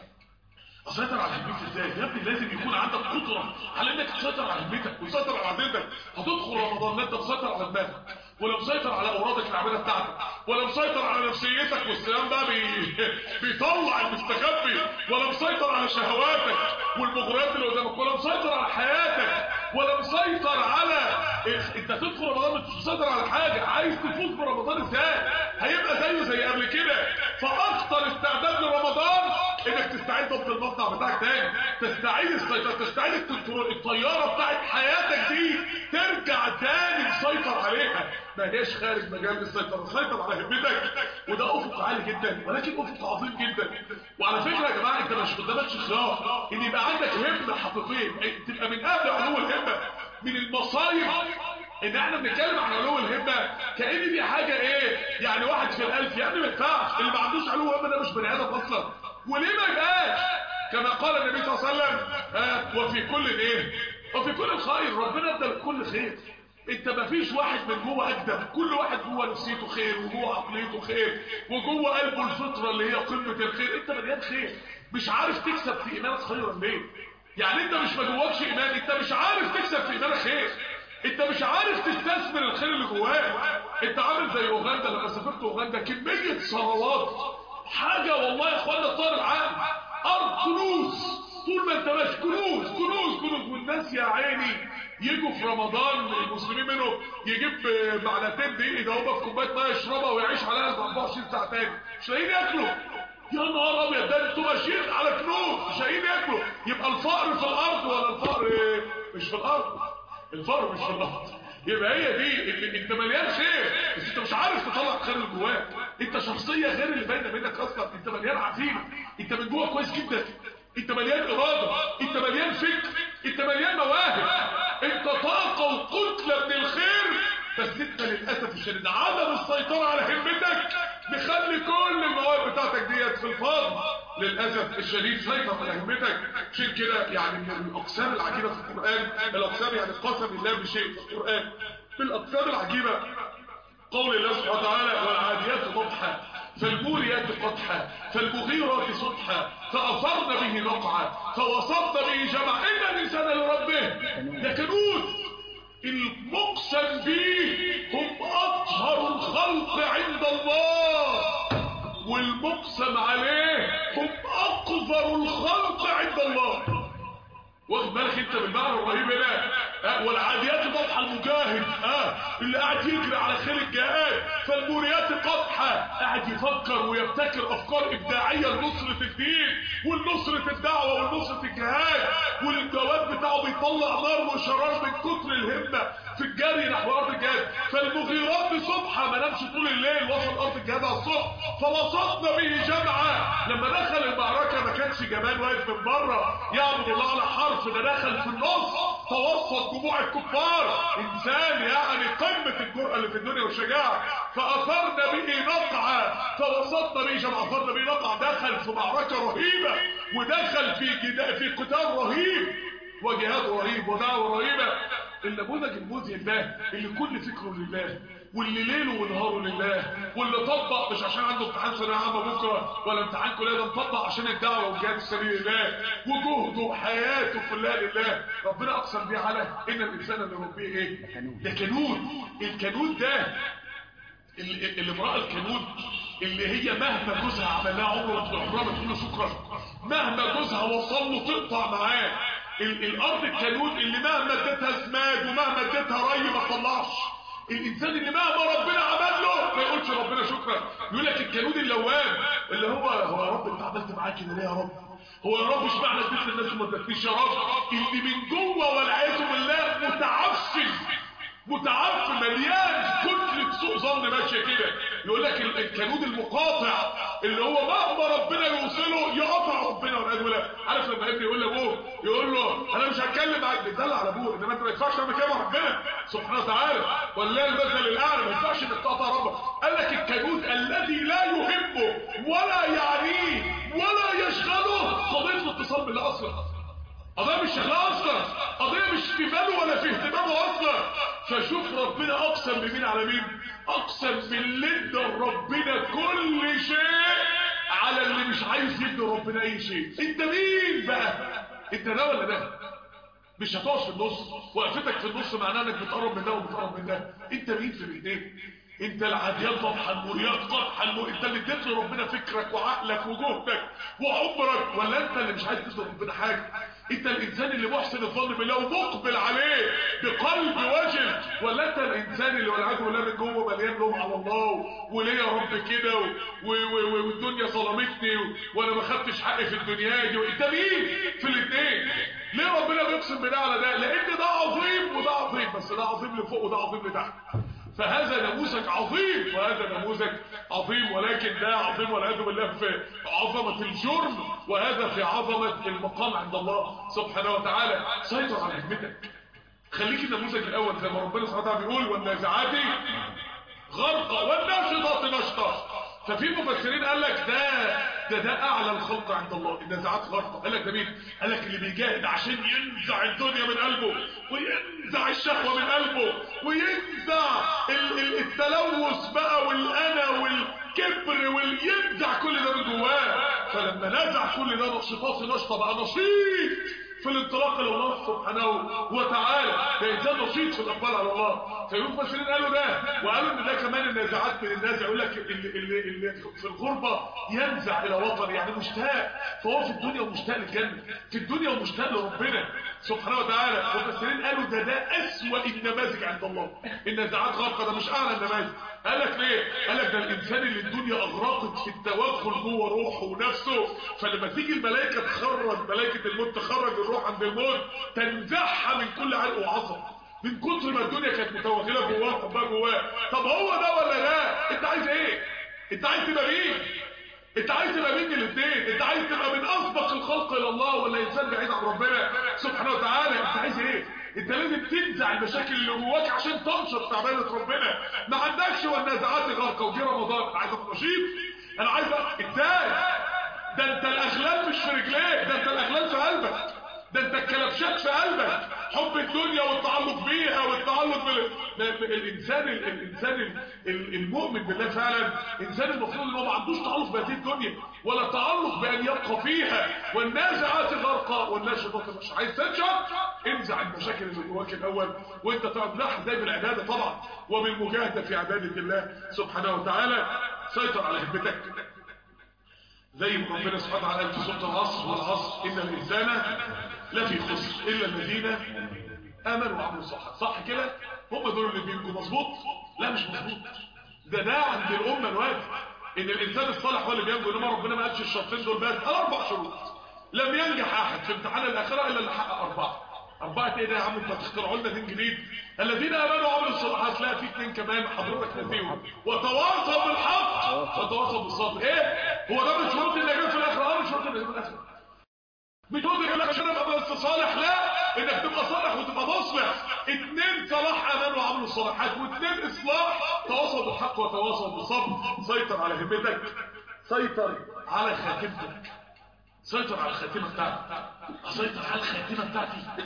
اسيطر على همتك ازاي يا ابني لازم يكون عندك قدره على انك تسيطر على همتك وتسيطر على عادتك هتدخل رمضان انت مسيطر على دماغك ولا مسيطر على اورادك العباده بتاعتك ولا مسيطر على نفسيتك والصيام بقى بي... بيطلع المستخبي ولا مسيطر على شهواتك والمغريات اللي قدامك ولا مسيطر على حياتك ولا مسيطر على انت تدخل رمضان مش مسيطر على حاجه عايز تفوز برمضان ازاي هيبقى زيه زي قبل كده فاخطر استعداد لرمضان انك تستعيد ضبط المصنع بتاعك تاني تستعيد السيطره تستعيد الكنترول الطياره بتاعت حياتك دي ترجع تاني تسيطر عليها ما هيش خارج مجال السيطره سيطر على همتك وده افق عالي جدا ولكن افق عظيم جدا وعلى فكره يا جماعه انت مش قدامكش خيار ان يبقى عندك همه حقيقيه تبقى من اهل علو الهمه من المصايب ان احنا بنتكلم عن علو الهمه كان دي حاجه ايه يعني واحد في الالف يعني ما ينفعش اللي ما عندوش علو همه ده مش بني ادم اصلا وليه ما يبقاش كما قال النبي صلى الله عليه وسلم ها وفي كل ايه وفي كل خير ربنا ادى لكل خير انت ما فيش واحد من جوه اجدم كل واحد جوه نفسيته خير وجوه عقليته خير وجوه قلبه الفطره اللي هي قمه الخير انت مليان خير مش عارف تكسب في ايمانك خيرا ليه يعني انت مش ما جواكش ايمان انت مش عارف تكسب في ايمانك خير انت مش عارف تستثمر الخير اللي جواك انت عامل زي اوغندا لما سافرت اوغندا كميه ثروات حاجه والله يا اخوانا طار العالم ارض كنوز طول ما انت ماشي كنوز كنوز كنوز والناس يا عيني يجوا في رمضان المسلمين منهم يجيب معلقتين دقيق يدوبها في كوبايه ميه يشربها ويعيش عليها 24 ساعه تاني مش لاقيين ياكلوا يا نهار ابيض ده انتوا ماشيين على كنوز مش لاقيين ياكلوا يبقى الفقر في الارض ولا الفقر مش في الارض الفقر مش في الارض يبقى هي دي اللي انت مليان خير بس انت مش عارف تطلع الخير اللي جواك انت شخصيه غير اللي باينه منك اصلا انت مليان عزيمه انت من جوه كويس جدا انت مليان اراده انت مليان فكر انت مليان مواهب انت طاقه وكتله من الخير بس انت للاسف الشديد عدم السيطره على همتك مخلي كل المواهب بتاعتك ديت في الفاضي للاسف الشديد سيطر على همتك عشان كده يعني من الاقسام العجيبه في القران الاقسام يعني قسم الله بشيء في القران من الاقسام العجيبه قول الله سبحانه وتعالى والعاديات ضبحا فالموريات قدحا فالمغيرات صبحا فأثرن به نقعا فوسطن به جمعا إن الإنسان لربه لكنوز المقسم به هم أطهر الخلق عند الله والمقسم عليه هم أقذر الخلق عند الله واخد بالك انت بالمعنى الرهيب هنا اه والعاديات ضبحة المجاهد اه اللي قاعد يجري على خير الجهاد فالموريات قدحة قاعد يفكر ويبتكر افكار ابداعية لنصرة الدين ولنصرة الدعوة ولنصرة الجهاد والجواب بتاعه بيطلع نار وشرار من كتر الهمة في الجري نحو ارض الجهاد فالمغيرات بصبحة ما نامش طول الليل وصل ارض الجهاد على الصبح فوسطنا به جمعة لما دخل المعركة ما كانش جمال واقف من بره يعبد الله على حرف ده دخل في النص توسط جموع الكفار انسان يعني قمة الجرأة اللي في الدنيا والشجاعة فاثرنا به نقعة فوسطنا به جمعة اثرنا به نقعة دخل في معركة رهيبة ودخل في جدا في قتال رهيب وجهاد رهيب ودعوة رهيبة النموذج المذهل ده اللي كل فكره لله واللي ليله ونهاره لله واللي طبق مش عشان عنده امتحان ثانويه عامه بكره ولا امتحان كليه ده مطبق عشان الدعوه والجهاد في سبيل الله وجهده وحياته كلها لله ربنا اقسم بيه على ان الانسان اللي ربيه ايه ده كنود الكنود ده اللي اللي امراه الكنود اللي هي مهما جوزها عمل لها عمره ما عمرها ما تقول له شكرا مهما جوزها وصل له تقطع معاه ال- الارض الكنود اللي مهما اديتها سماد ومهما اديتها ري ما تطلعش الانسان اللي مهما ربنا عمل له ما يقولش ربنا شكرا يقول لك الكنود اللوام اللي هو هو يا رب انت عملت معايا كده ليه يا رب هو يا رب مش معنى اديت للناس وما ادتنيش يا رب اللي من جوه والعياذ بالله متعفن متعفن مليان كتلة سوء ظن ماشية كده يقول لك ال- الكنود المقاطع اللي هو مهما ربنا يوصله يقطع ربنا والعياذ بالله عارف لما ابني يقول لابوه يقول له انا مش هتكلم معاك بتدلع على ابوه انما انت ما ينفعش تعمل كده مع ربنا سبحانه وتعالى ولا المثل الاعلى ما ينفعش انك تقطع ربك قال لك الكنود الذي لا يهمه ولا يعنيه ولا يشغله قضيه الاتصال بالله اصلا قضية مش شغلها اصلا قضية مش في باله ولا في اهتمامه اصلا فشوف ربنا اقسم بمين على مين اقسم باللي ادى ربنا كل شيء على اللي مش عايز يدي ربنا اي شيء انت مين بقى انت ده ولا ده مش هتقف في النص وقفتك في النص معناها انك بتقرب من ده وبتقرب من ده انت مين في الايدين انت العديان طبحا مريات قطحا مر... انت اللي اديت لربنا فكرك وعقلك وجهدك وعمرك ولا انت اللي مش عايز تدي ربنا حاجه انت الانسان اللي محسن الظن بالله ومقبل عليه بقلب وجل ولا انت الانسان اللي والعياذ بالله من جوه مليان لوم على الله وليه يا رب كده و... و... و... والدنيا ظلمتني و... وانا ما خدتش حقي في الدنيا دي انت مين في الاثنين ليه ربنا بيقسم بده على ده لان ده عظيم وده عظيم بس ده عظيم لفوق وده عظيم لتحت فهذا نموذج عظيم وهذا نموذج عظيم ولكن ده عظيم والعياذ بالله في عظمة الجرم وهذا في عظمة المقام عند الله سبحانه وتعالى سيطر على همتك خليك النموذج الاول زي ما ربنا سبحانه وتعالى بيقول والنازعات غرقا والناشطات نشطا ففي مفسرين قال لك ده ده ده اعلى الخلق عند الله النزعات غرقا قال لك ده مين قال لك اللي بيجاهد عشان ينزع الدنيا من قلبه وينزع الشهوه من قلبه وينزع ال ال التلوث بقى والانا والكبر وينزع كل ده من جواه فلما نزع كل ده نشطات نشطه بقى نشيط في الانطلاق الى الله سبحانه وتعالى ده انسان نشيط في الاقبال على الله فيقول المفسرين قالوا ده وقالوا ان ده كمان النازعات من النازع يقول لك اللي, اللي, اللي في الغربه ينزع الى وطن يعني مشتاق فهو في الدنيا ومشتاق للجنه في الدنيا ومشتاق لربنا سبحانه وتعالى المفسرين قالوا ده ده اسوأ النماذج عند الله النازعات غرقه ده مش اعلى النماذج قال لك ليه قال لك ده الانسان اللي الدنيا اغرقت في التوغل جوه روحه ونفسه فلما تيجي الملائكه تخرج ملائكه الموت تخرج الروح عند الموت تنزعها من كل عرق وعصب من كتر ما الدنيا كانت متوغله جواه وحبها جواه طب هو ده ولا ده انت عايز ايه انت عايز تبقى مين انت عايز تبقى مين الاثنين انت عايز تبقى من اسبق الخلق الى الله ولا انسان بعيد عن ربنا سبحانه وتعالى انت عايز ايه انت لازم تنزع المشاكل اللي جواك عشان تنشط في عباده ربنا ما عندكش والنازعات غرقه وجي رمضان انا عايز ابقى نشيط انا عايز أ- ازاي ده انت الاغلال مش في رجليك ده انت الاغلال في قلبك ده انت الكلبشات في قلبك حب الدنيا والتعلق بيها والتعلق بال... ب- ب- الانسان ال- الانسان ال- ال- المؤمن بالله فعلا انسان المفروض ان هو ما عندوش تعلق بهذه الدنيا ولا تعلق بان يبقى فيها والنازعات غرقا والناشطات مش عايز تنشط انزع المشاكل اللي جواك الاول وانت تقعد لا زي بالعباده طبعا وبالمجاهده في عباده الله سبحانه وتعالى سيطر على همتك زي ما ربنا سبحانه وتعالى قال في سوره العصر والعصر ان الانسان لفي خسر الا الذين امنوا وعملوا الصالحات صح كده هم دول اللي بينجوا مظبوط لا مش مظبوط ده ده عند الامه الواد ان الانسان الصالح هو اللي بينجو انما ربنا ما قالش الشرطين دول بس قال اربع شروط لم ينجح احد في امتحان الاخره الا اللي حقق اربعه اربعه ايه ده يا عم انت هتخترعوا لنا دين جديد الذين امنوا وعملوا الصالحات لا في اثنين كمان حضرتك نسيهم وتواصوا بالحق وتواصوا بالصبر ايه هو ده من شروط النجاه في الاخره اه من شروط النجاه في الاخره بتقول لك لك عشان ابقى بس صالح لا انك تبقى صالح وتبقى مصلح اتنين صلاح امان وعملوا الصالحات واتنين اصلاح تواصل بالحق وتواصل بالصبر سيطر على همتك سيطر على خاتمتك سيطر على الخاتمه بتاعتك اسيطر على الخاتمه بتاعتي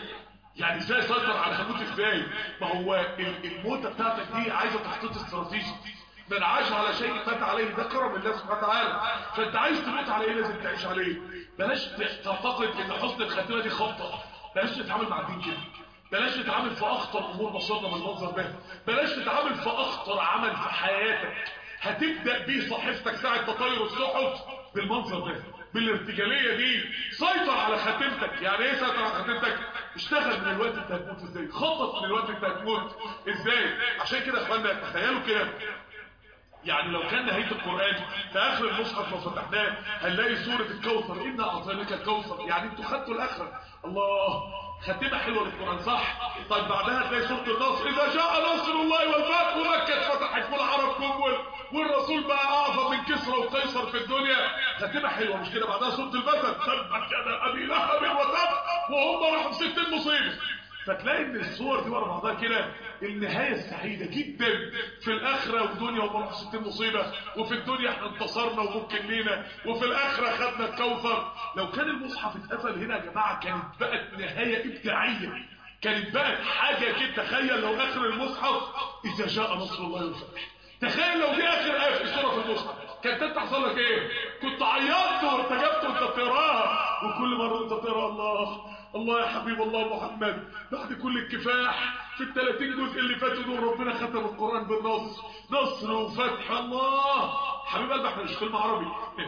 يعني ازاي اسيطر على هموت ازاي ما هو ال- الموتة بتاعتك دي عايزة تخطيط استراتيجي من عاش على شيء مات عليه ده كرم الله سبحانه وتعالى فانت عايز تموت على ايه لازم تعيش عليه بلاش تعتقد ان حسن الخاتمه دي خطه بلاش تتعامل مع الدين كده بلاش تتعامل في اخطر امور مصيرنا من المنظر ده بلاش تتعامل في اخطر عمل في حياتك هتبدا بيه صحيفتك ساعه تطير الصحف بالمنظر ده بالارتجاليه دي سيطر على خاتمتك يعني ايه سيطر على خاتمتك اشتغل من الوقت انت هتموت ازاي خطط من الوقت انت هتموت ازاي عشان كده يا اخوانا تخيلوا كده يعني لو كان نهاية القرآن في آخر المصحف لو فتحناه هنلاقي سورة الكوثر إنا أعطيناك الكوثر يعني انتوا خدتوا الآخرة الله خاتمة حلوة للقرآن صح طيب بعدها تلاقي سورة النصر إذا جاء نصر الله والفتح ومكة اتفتحت والعرب كمل والرسول بقى أعظم من كسرى وقيصر في الدنيا خاتمة حلوة مش كده بعدها سورة المثل تبت يدا أبي لهب وتب وهم راحوا في ستين مصيبة فتلاقي ان الصور دي ورا بعضها كده النهايه السعيده جدا في الاخره والدنيا ومرح ستين مصيبه وفي الدنيا احنا انتصرنا وممكن لينا وفي الاخره خدنا الكوثر لو كان المصحف اتقفل هنا يا جماعه كانت بقت نهايه ابداعيه كانت بقت حاجه كده تخيل لو اخر المصحف اذا جاء نصر الله والفتح تخيل لو دي اخر ايه في سوره في المصحف كانت انت تحصل لك ايه كنت عيطت وارتجبت وانت بتقراها وكل مره انت تقرا الله الله يا حبيب الله محمد بعد كل الكفاح في ال 30 جزء اللي فاتوا دول ربنا ختم القران بالنصر نصر وفتح الله حبيب قلبي احنا مش فيلم عربي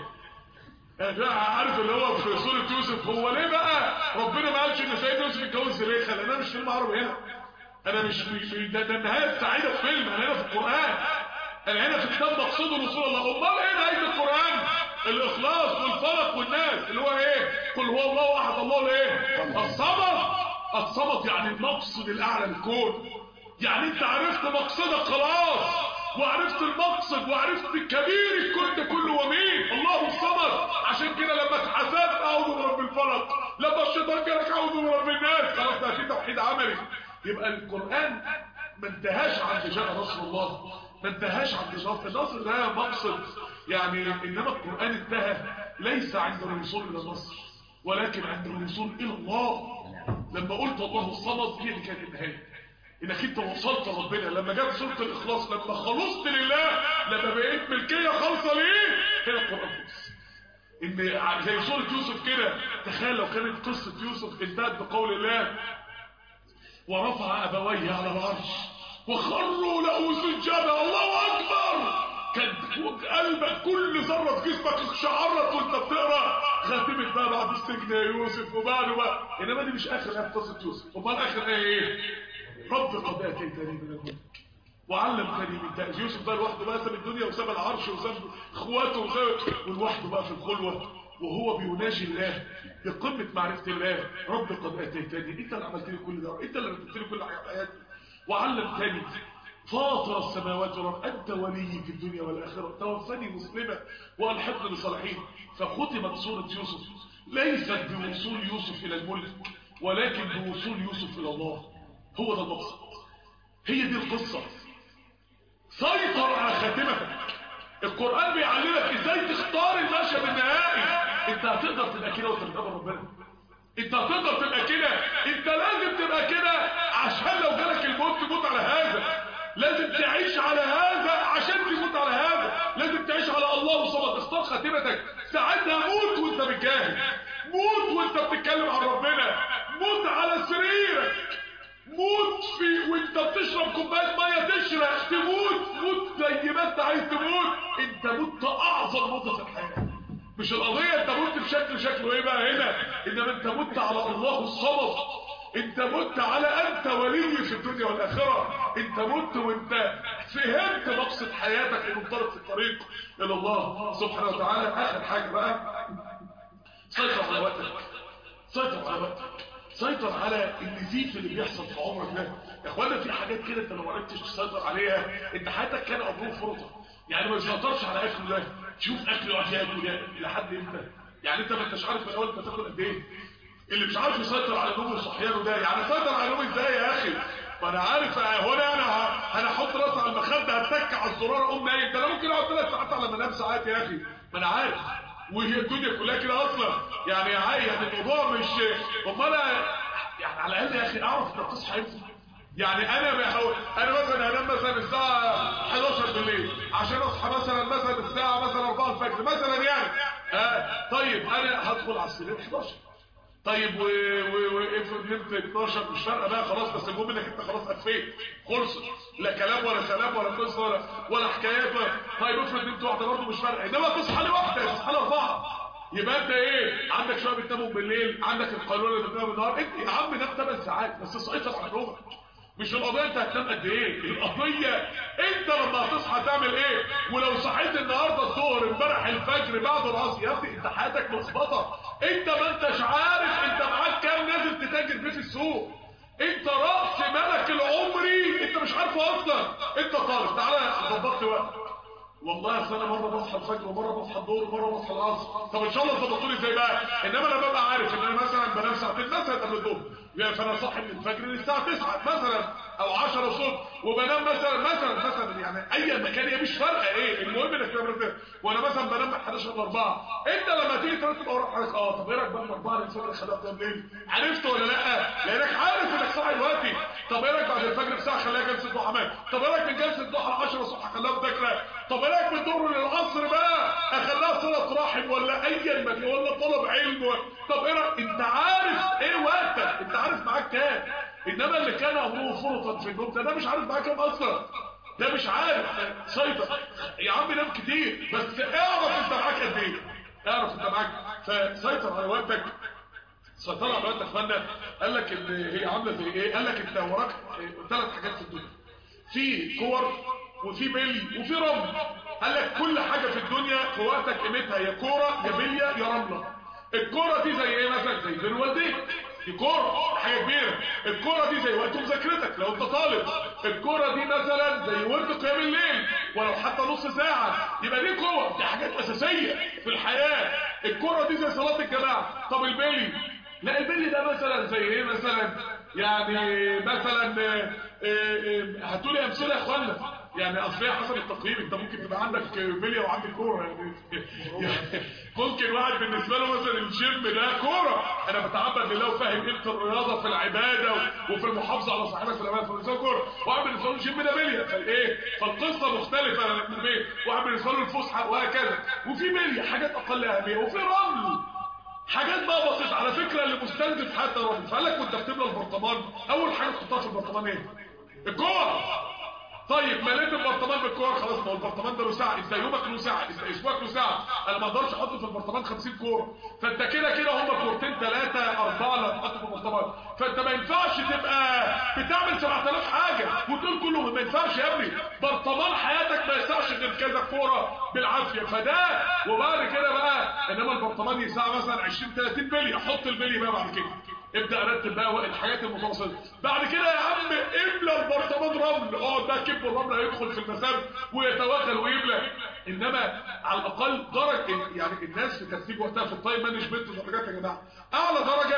يا جماعه عارف اللي هو في سوره يوسف هو ليه بقى ربنا ما قالش ان سيدنا يوسف اتجوز زليخه لان انا مش فيلم عربي هنا انا مش في ده, ده النهايه السعيده في فيلم انا هنا في القران انا هنا في كتاب مقصود رسول الله امال ايه نهايه القران الاخلاص والفلق والناس اللي هو ايه قل هو الله احد الله الايه الصمد الصمد يعني المقصد الاعلى للكون يعني انت عرفت مقصدك خلاص وعرفت المقصد وعرفت كبير الكون ده كله ومين الله الصمد عشان كده لما اتحسبت اعوذ برب الفلق لما الشيطان جالك اعوذ برب الناس خلاص ده في توحيد عملي يبقى القران ما انتهاش عند جاء نصر الله ما انتهاش عند النصر النصر ده مقصد يعني انما القرآن انتهى ليس عند الوصول الى النصر ولكن عند الوصول الى الله لما قلت الله الصمد هي دي كانت النهايه انك انت وصلت ربنا لما جت سوره الاخلاص لما خلصت لله لما بقيت ملكيه خالصه ليه كده القران خلص ان زي سوره يوسف كده تخيل لو كانت قصه يوسف انتهت بقول الله ورفع ابويه على العرش وخروا له سجدا الله اكبر كان قلبك كل ذره في جسمك اقشعرت وانت بتقرا خاتمه بقى بعد السجن يا يوسف وبعد بقى انما دي مش اخر ايه في قصه يوسف امال اخر ايه ايه رب قد اتيتني من الملك وعلمتني من تأجيل يوسف بقى لوحده بقى ساب الدنيا وساب العرش وساب اخواته وساب ولوحده بقى في الخلوه وهو بيناجي الله بقمه معرفه الله رب قد اتيتني انت اللي عملت لي كل ده انت اللي رتبت لي كل حاجه في حياتي وعلمتني فاطر السماوات والارض انت ولي في الدنيا والاخره توفني مسلما والحقني بالصالحين فختمت سوره يوسف ليست بوصول يوسف الى الملك ولكن بوصول يوسف الى الله هو ده المقصد هي دي القصه سيطر على خاتمتك القران بيعلمك ازاي تختار المشهد النهائي انت هتقدر تبقى كده وانت بتقابل ربنا انت هتقدر تبقى كده انت لازم تبقى كده عشان لو جالك الموت تموت على هذا لازم تعيش على هذا عشان تموت على هذا لازم تعيش على الله وصمد اختار خاتمتك ساعتها موت وانت بتجاهد موت وانت بتتكلم عن ربنا موت على سريرك موت في وانت بتشرب كوبايه ميه تشرق تموت موت زي ما انت عايز تموت انت مت اعظم موت في الحياه مش القضيه انت مت بشكل شكله ايه بقى هنا انما انت مت على الله الصمد انت مت على انت ولي في الدنيا والاخره انت مت وانت فهمت مقصد حياتك ومنطلق في الطريق الى الله سبحانه وتعالى اخر حاجه بقى سيطر على وقتك سيطر على وقتك سيطر على النزيف اللي بيحصل في عمرك ده يا اخوانا في حاجات كده انت لو ما عرفتش تسيطر عليها انت حياتك كان عمره فرصه يعني ما تسيطرش على اكله ده شوف اكل يقعد ياكل ده لحد امتى يعني انت ما انتش عارف من الاول انت تاكل قد ايه اللي مش عارف يسيطر على نومه وصحيانه ده يعني سيطر على نومه ازاي يا اخي ما انا عارف هنا انا انا احط راسي على المخده هتك على الزرار اقوم نايم ده انا ممكن اقعد ثلاث ساعات على ما انام ساعات يا اخي ما انا عارف وهي الدنيا كلها كده اصلا يعني يعني الموضوع مش امال يعني على الاقل يا اخي اعرف انت بتصحى امتى يعني انا بحاول انا مثلا هنام مثلا الساعه 11 بالليل عشان اصحى مثلا مثلا الساعه مثلا 4 الفجر مثلا يعني آه طيب انا هدخل على السرير 11 طيب وافرض نمت 12 مش فارقه بقى خلاص بس المهم انك انت خلاص قفيت خلص لا كلام ولا سلام ولا قصه ولا ولا حكايات ولا طيب افرض نمت واحده برضه مش فارقه انما تصحى لي واحده تصحى لي اربعه يبقى انت ايه عندك شويه بتناموا بالليل عندك القانون اللي بتنام بالنهار انت يا عم نام 8 ساعات بس سيطر على نومك مش القضيه انت هتنام قد ايه القضيه انت لما هتصحى تعمل ايه ولو صحيت النهارده الظهر امبارح الفجر بعد العصر يا ابني انت حياتك مظبطه انت ما انتش عارف انت معاك كام نازل تتاجر بيه في السوق انت راس مالك العمري انت مش عارفه اصلا انت طالب تعالى ظبطت وقت والله اصل انا مره بصحى الفجر ومره بصحى الظهر ومره بصحى العصر طب ان شاء الله ظبطوا لي ازاي بقى انما انا ببقى عارف ان انا مثلا بنام ساعتين مثلا قبل الظهر يعني فانا صاحي من الفجر للساعه 9 مثلا او 10 الصبح وبنام مثلا مثلا مثلا يعني اي مكان هي مش فارقه ايه المهم انك تنام رتب وانا مثلا بنام من 11 ل 4 انت لما تيجي ترتب اوراق حضرتك اه طب ايه رايك بقى من 4 للفجر خليها تنام ليل عرفت ولا لا لانك عارف انك صاحي دلوقتي طب ايه رايك بعد الفجر بساعه خليها جلسه ضحى مان طب ايه رايك من جلسه ضحى 10 الصبح خليها مذاكره طب ايه رايك من الظهر للعصر بقى اخليها صله رحم ولا ايا مكان ولا طلب علم طب ايه رايك انت عارف ايه وقتك انت عارف معاك كام انما اللي كان امره فرطا في النوم ده, ده مش عارف معاك كام اصلا ده مش عارف سيطر يا عم نام كتير بس اعرف انت معاك قد ايه اعرف انت معاك فسيطر على وقتك سيطر على وقتك فانا قال لك ان هي عامله زي ايه قال لك انت وراك ثلاث حاجات في الدنيا في كور وفي بلي وفي رمل قال لك كل حاجه في الدنيا في وقتك قيمتها يا كوره يا بليه يا رمله الكوره دي زي ايه مثلا زي بين والديك دي كوره حاجه كبيره الكوره دي زي وقت مذاكرتك لو انت طالب الكوره دي مثلا زي ورد قيام الليل ولو حتى نص ساعه يبقى دي كور دي حاجات اساسيه في الحياه الكوره دي زي صلاه الجماعه طب البلي لا البلي ده مثلا زي ايه مثلا يعني مثلا هاتوا لي امثله يا اخوانا يعني اصل حسب التقييم انت ممكن تبقى عندك بليه وعندك كوره يعني, يعني ممكن واحد بالنسبه له مثلا الجيم ده كوره انا بتعبد لله وفاهم قيمه الرياضه في العباده وفي المحافظه على صحتك في العباده فبالنسبه كوره واحد بالنسبه له الجيم ده بليه فايه فالقصه مختلفه من بين واحد بالنسبه له الفسحه وهكذا وفي بليه حاجات اقل اهميه وفي رمل حاجات بقى بسيطه على فكره اللي مستنزف حتى رمل فقال لك وانت بتملى البرطمان اول حاجه تحطها في البرطمان ايه الكوره طيب مليت البرطمان بالكور خلاص ما هو البرطمان ده له ساعه انت يومك له ساعه انت اسبوعك له ساعه انا ما اقدرش احط في البرطمان 50 كوره فانت كده كده هم كورتين ثلاثه اربعه اللي هتحط في البرطمان فانت ما ينفعش تبقى بتعمل 7000 حاجه وتقول كلهم ما ينفعش يا ابني برطمان حياتك ما يسعش غير كذا كوره بالعافيه فده وبعد كده بقى انما البرطمان يسع مثلا 20 30 بلي احط البلي بقى بعد كده ابدا ارتب بقى الحاجات المتواصله بعد كده يا عم املى البرطمان رمل اقعد بقى كب الرمل هيدخل في المسام ويتوغل ويملى انما على الاقل درجه يعني الناس في ترتيب وقتها في التايم مانجمنت درجات يا جماعه اعلى درجه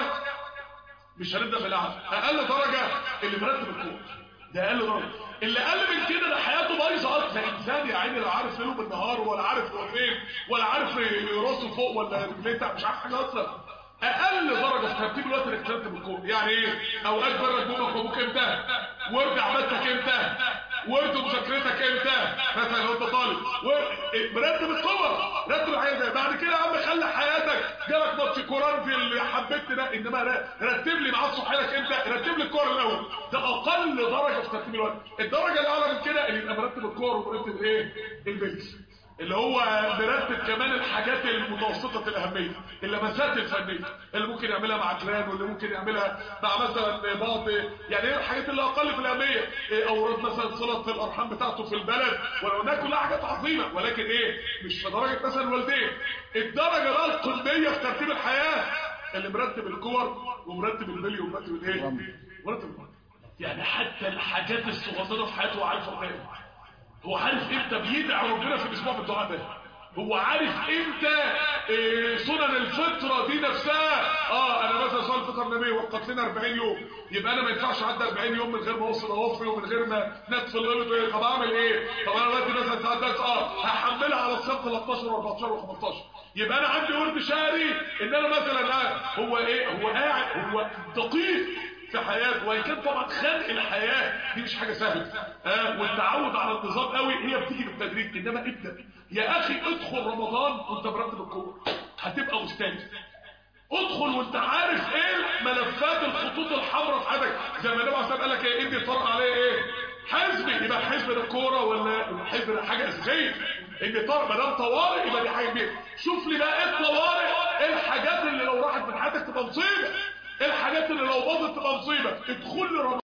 مش هنبدا بالأعلى اقل درجه اللي مرتب الكود ده اقل درجه اللي اقل من كده ده حياته بايظه اصلا انسان يا عيني لا عارف ليله بالنهار ولا عارف هو فين ولا عارف راسه فوق ولا رجليه مش عارف حاجه اصلا اقل درجه في ترتيب الوقت انك ترتب الكون يعني ايه اوقات برد نومك وابوك امتى ورد عبادتك امتى ورد مذاكرتك امتى مثلا لو انت طالب مرتب الصور رتب الحاجات زي بعد كده يا عم خلي حياتك جالك ماتش كوران في اللي حبيت ده انما رتب لي معاه صحيلك امتى رتب لي الكوره الاول ده اقل درجه في ترتيب الوقت الدرجه الاعلى من كده اللي يبقى مرتب الكوره ومرتب ايه البيت اللي هو مرتب كمان الحاجات المتوسطة الأهمية اللمسات الفنية اللي ممكن يعملها مع جيران واللي ممكن يعملها مع مثلا بعض يعني ايه الحاجات اللي أقل في الأهمية إيه أوراد مثلا صلة الأرحام بتاعته في البلد ولو إنها كلها حاجات عظيمة ولكن إيه مش في درجة مثلا والدين الدرجة بقى القمية في ترتيب الحياة اللي مرتب الكور ومرتب البلي ومرتب الايه مرتب البلي. يعني حتى الحاجات الصغيرة في حياته هو عارف ربنا هو عارف امتى بيدعي ربنا في الاسبوع بالدعاء ده هو عارف امتى إيه سنن الفطرة دي نفسها اه انا مثلا صلاه الفطر النبي وقت لنا 40 يوم يبقى انا ما ينفعش اعدي 40 يوم من غير ما اوصل اوفي ومن غير ما ندخل الغلط طب اعمل ايه طب انا دلوقتي مثلا ساعات بس اه هحملها على الصيام 13 و14 و15 يبقى انا عندي ورد شهري ان انا مثلا هو ايه هو قاعد هو دقيق في حياته وان كان طبعا خلق الحياه دي مش حاجه سهله آه والتعود على النظام قوي هي بتيجي بالتدريج انما ابدا يا اخي ادخل رمضان وانت مرتب الكوره هتبقى استاذ ادخل وانت عارف ايه ملفات الخطوط الحمراء في حياتك زي ما النبي عليه الصلاه قال لك ايه ادي طرق عليه ايه حزب يبقى الحزب ده كوره ولا الحزب ده حاجه اساسيه ان طارق ما دام طوارئ يبقى دي حاجه كبيره شوف لي بقى ايه الطوارئ ايه الحاجات اللي لو راحت من حياتك تبقى مصيبه ايه الحاجات اللي لو باظت تبقى مصيبه ادخل لي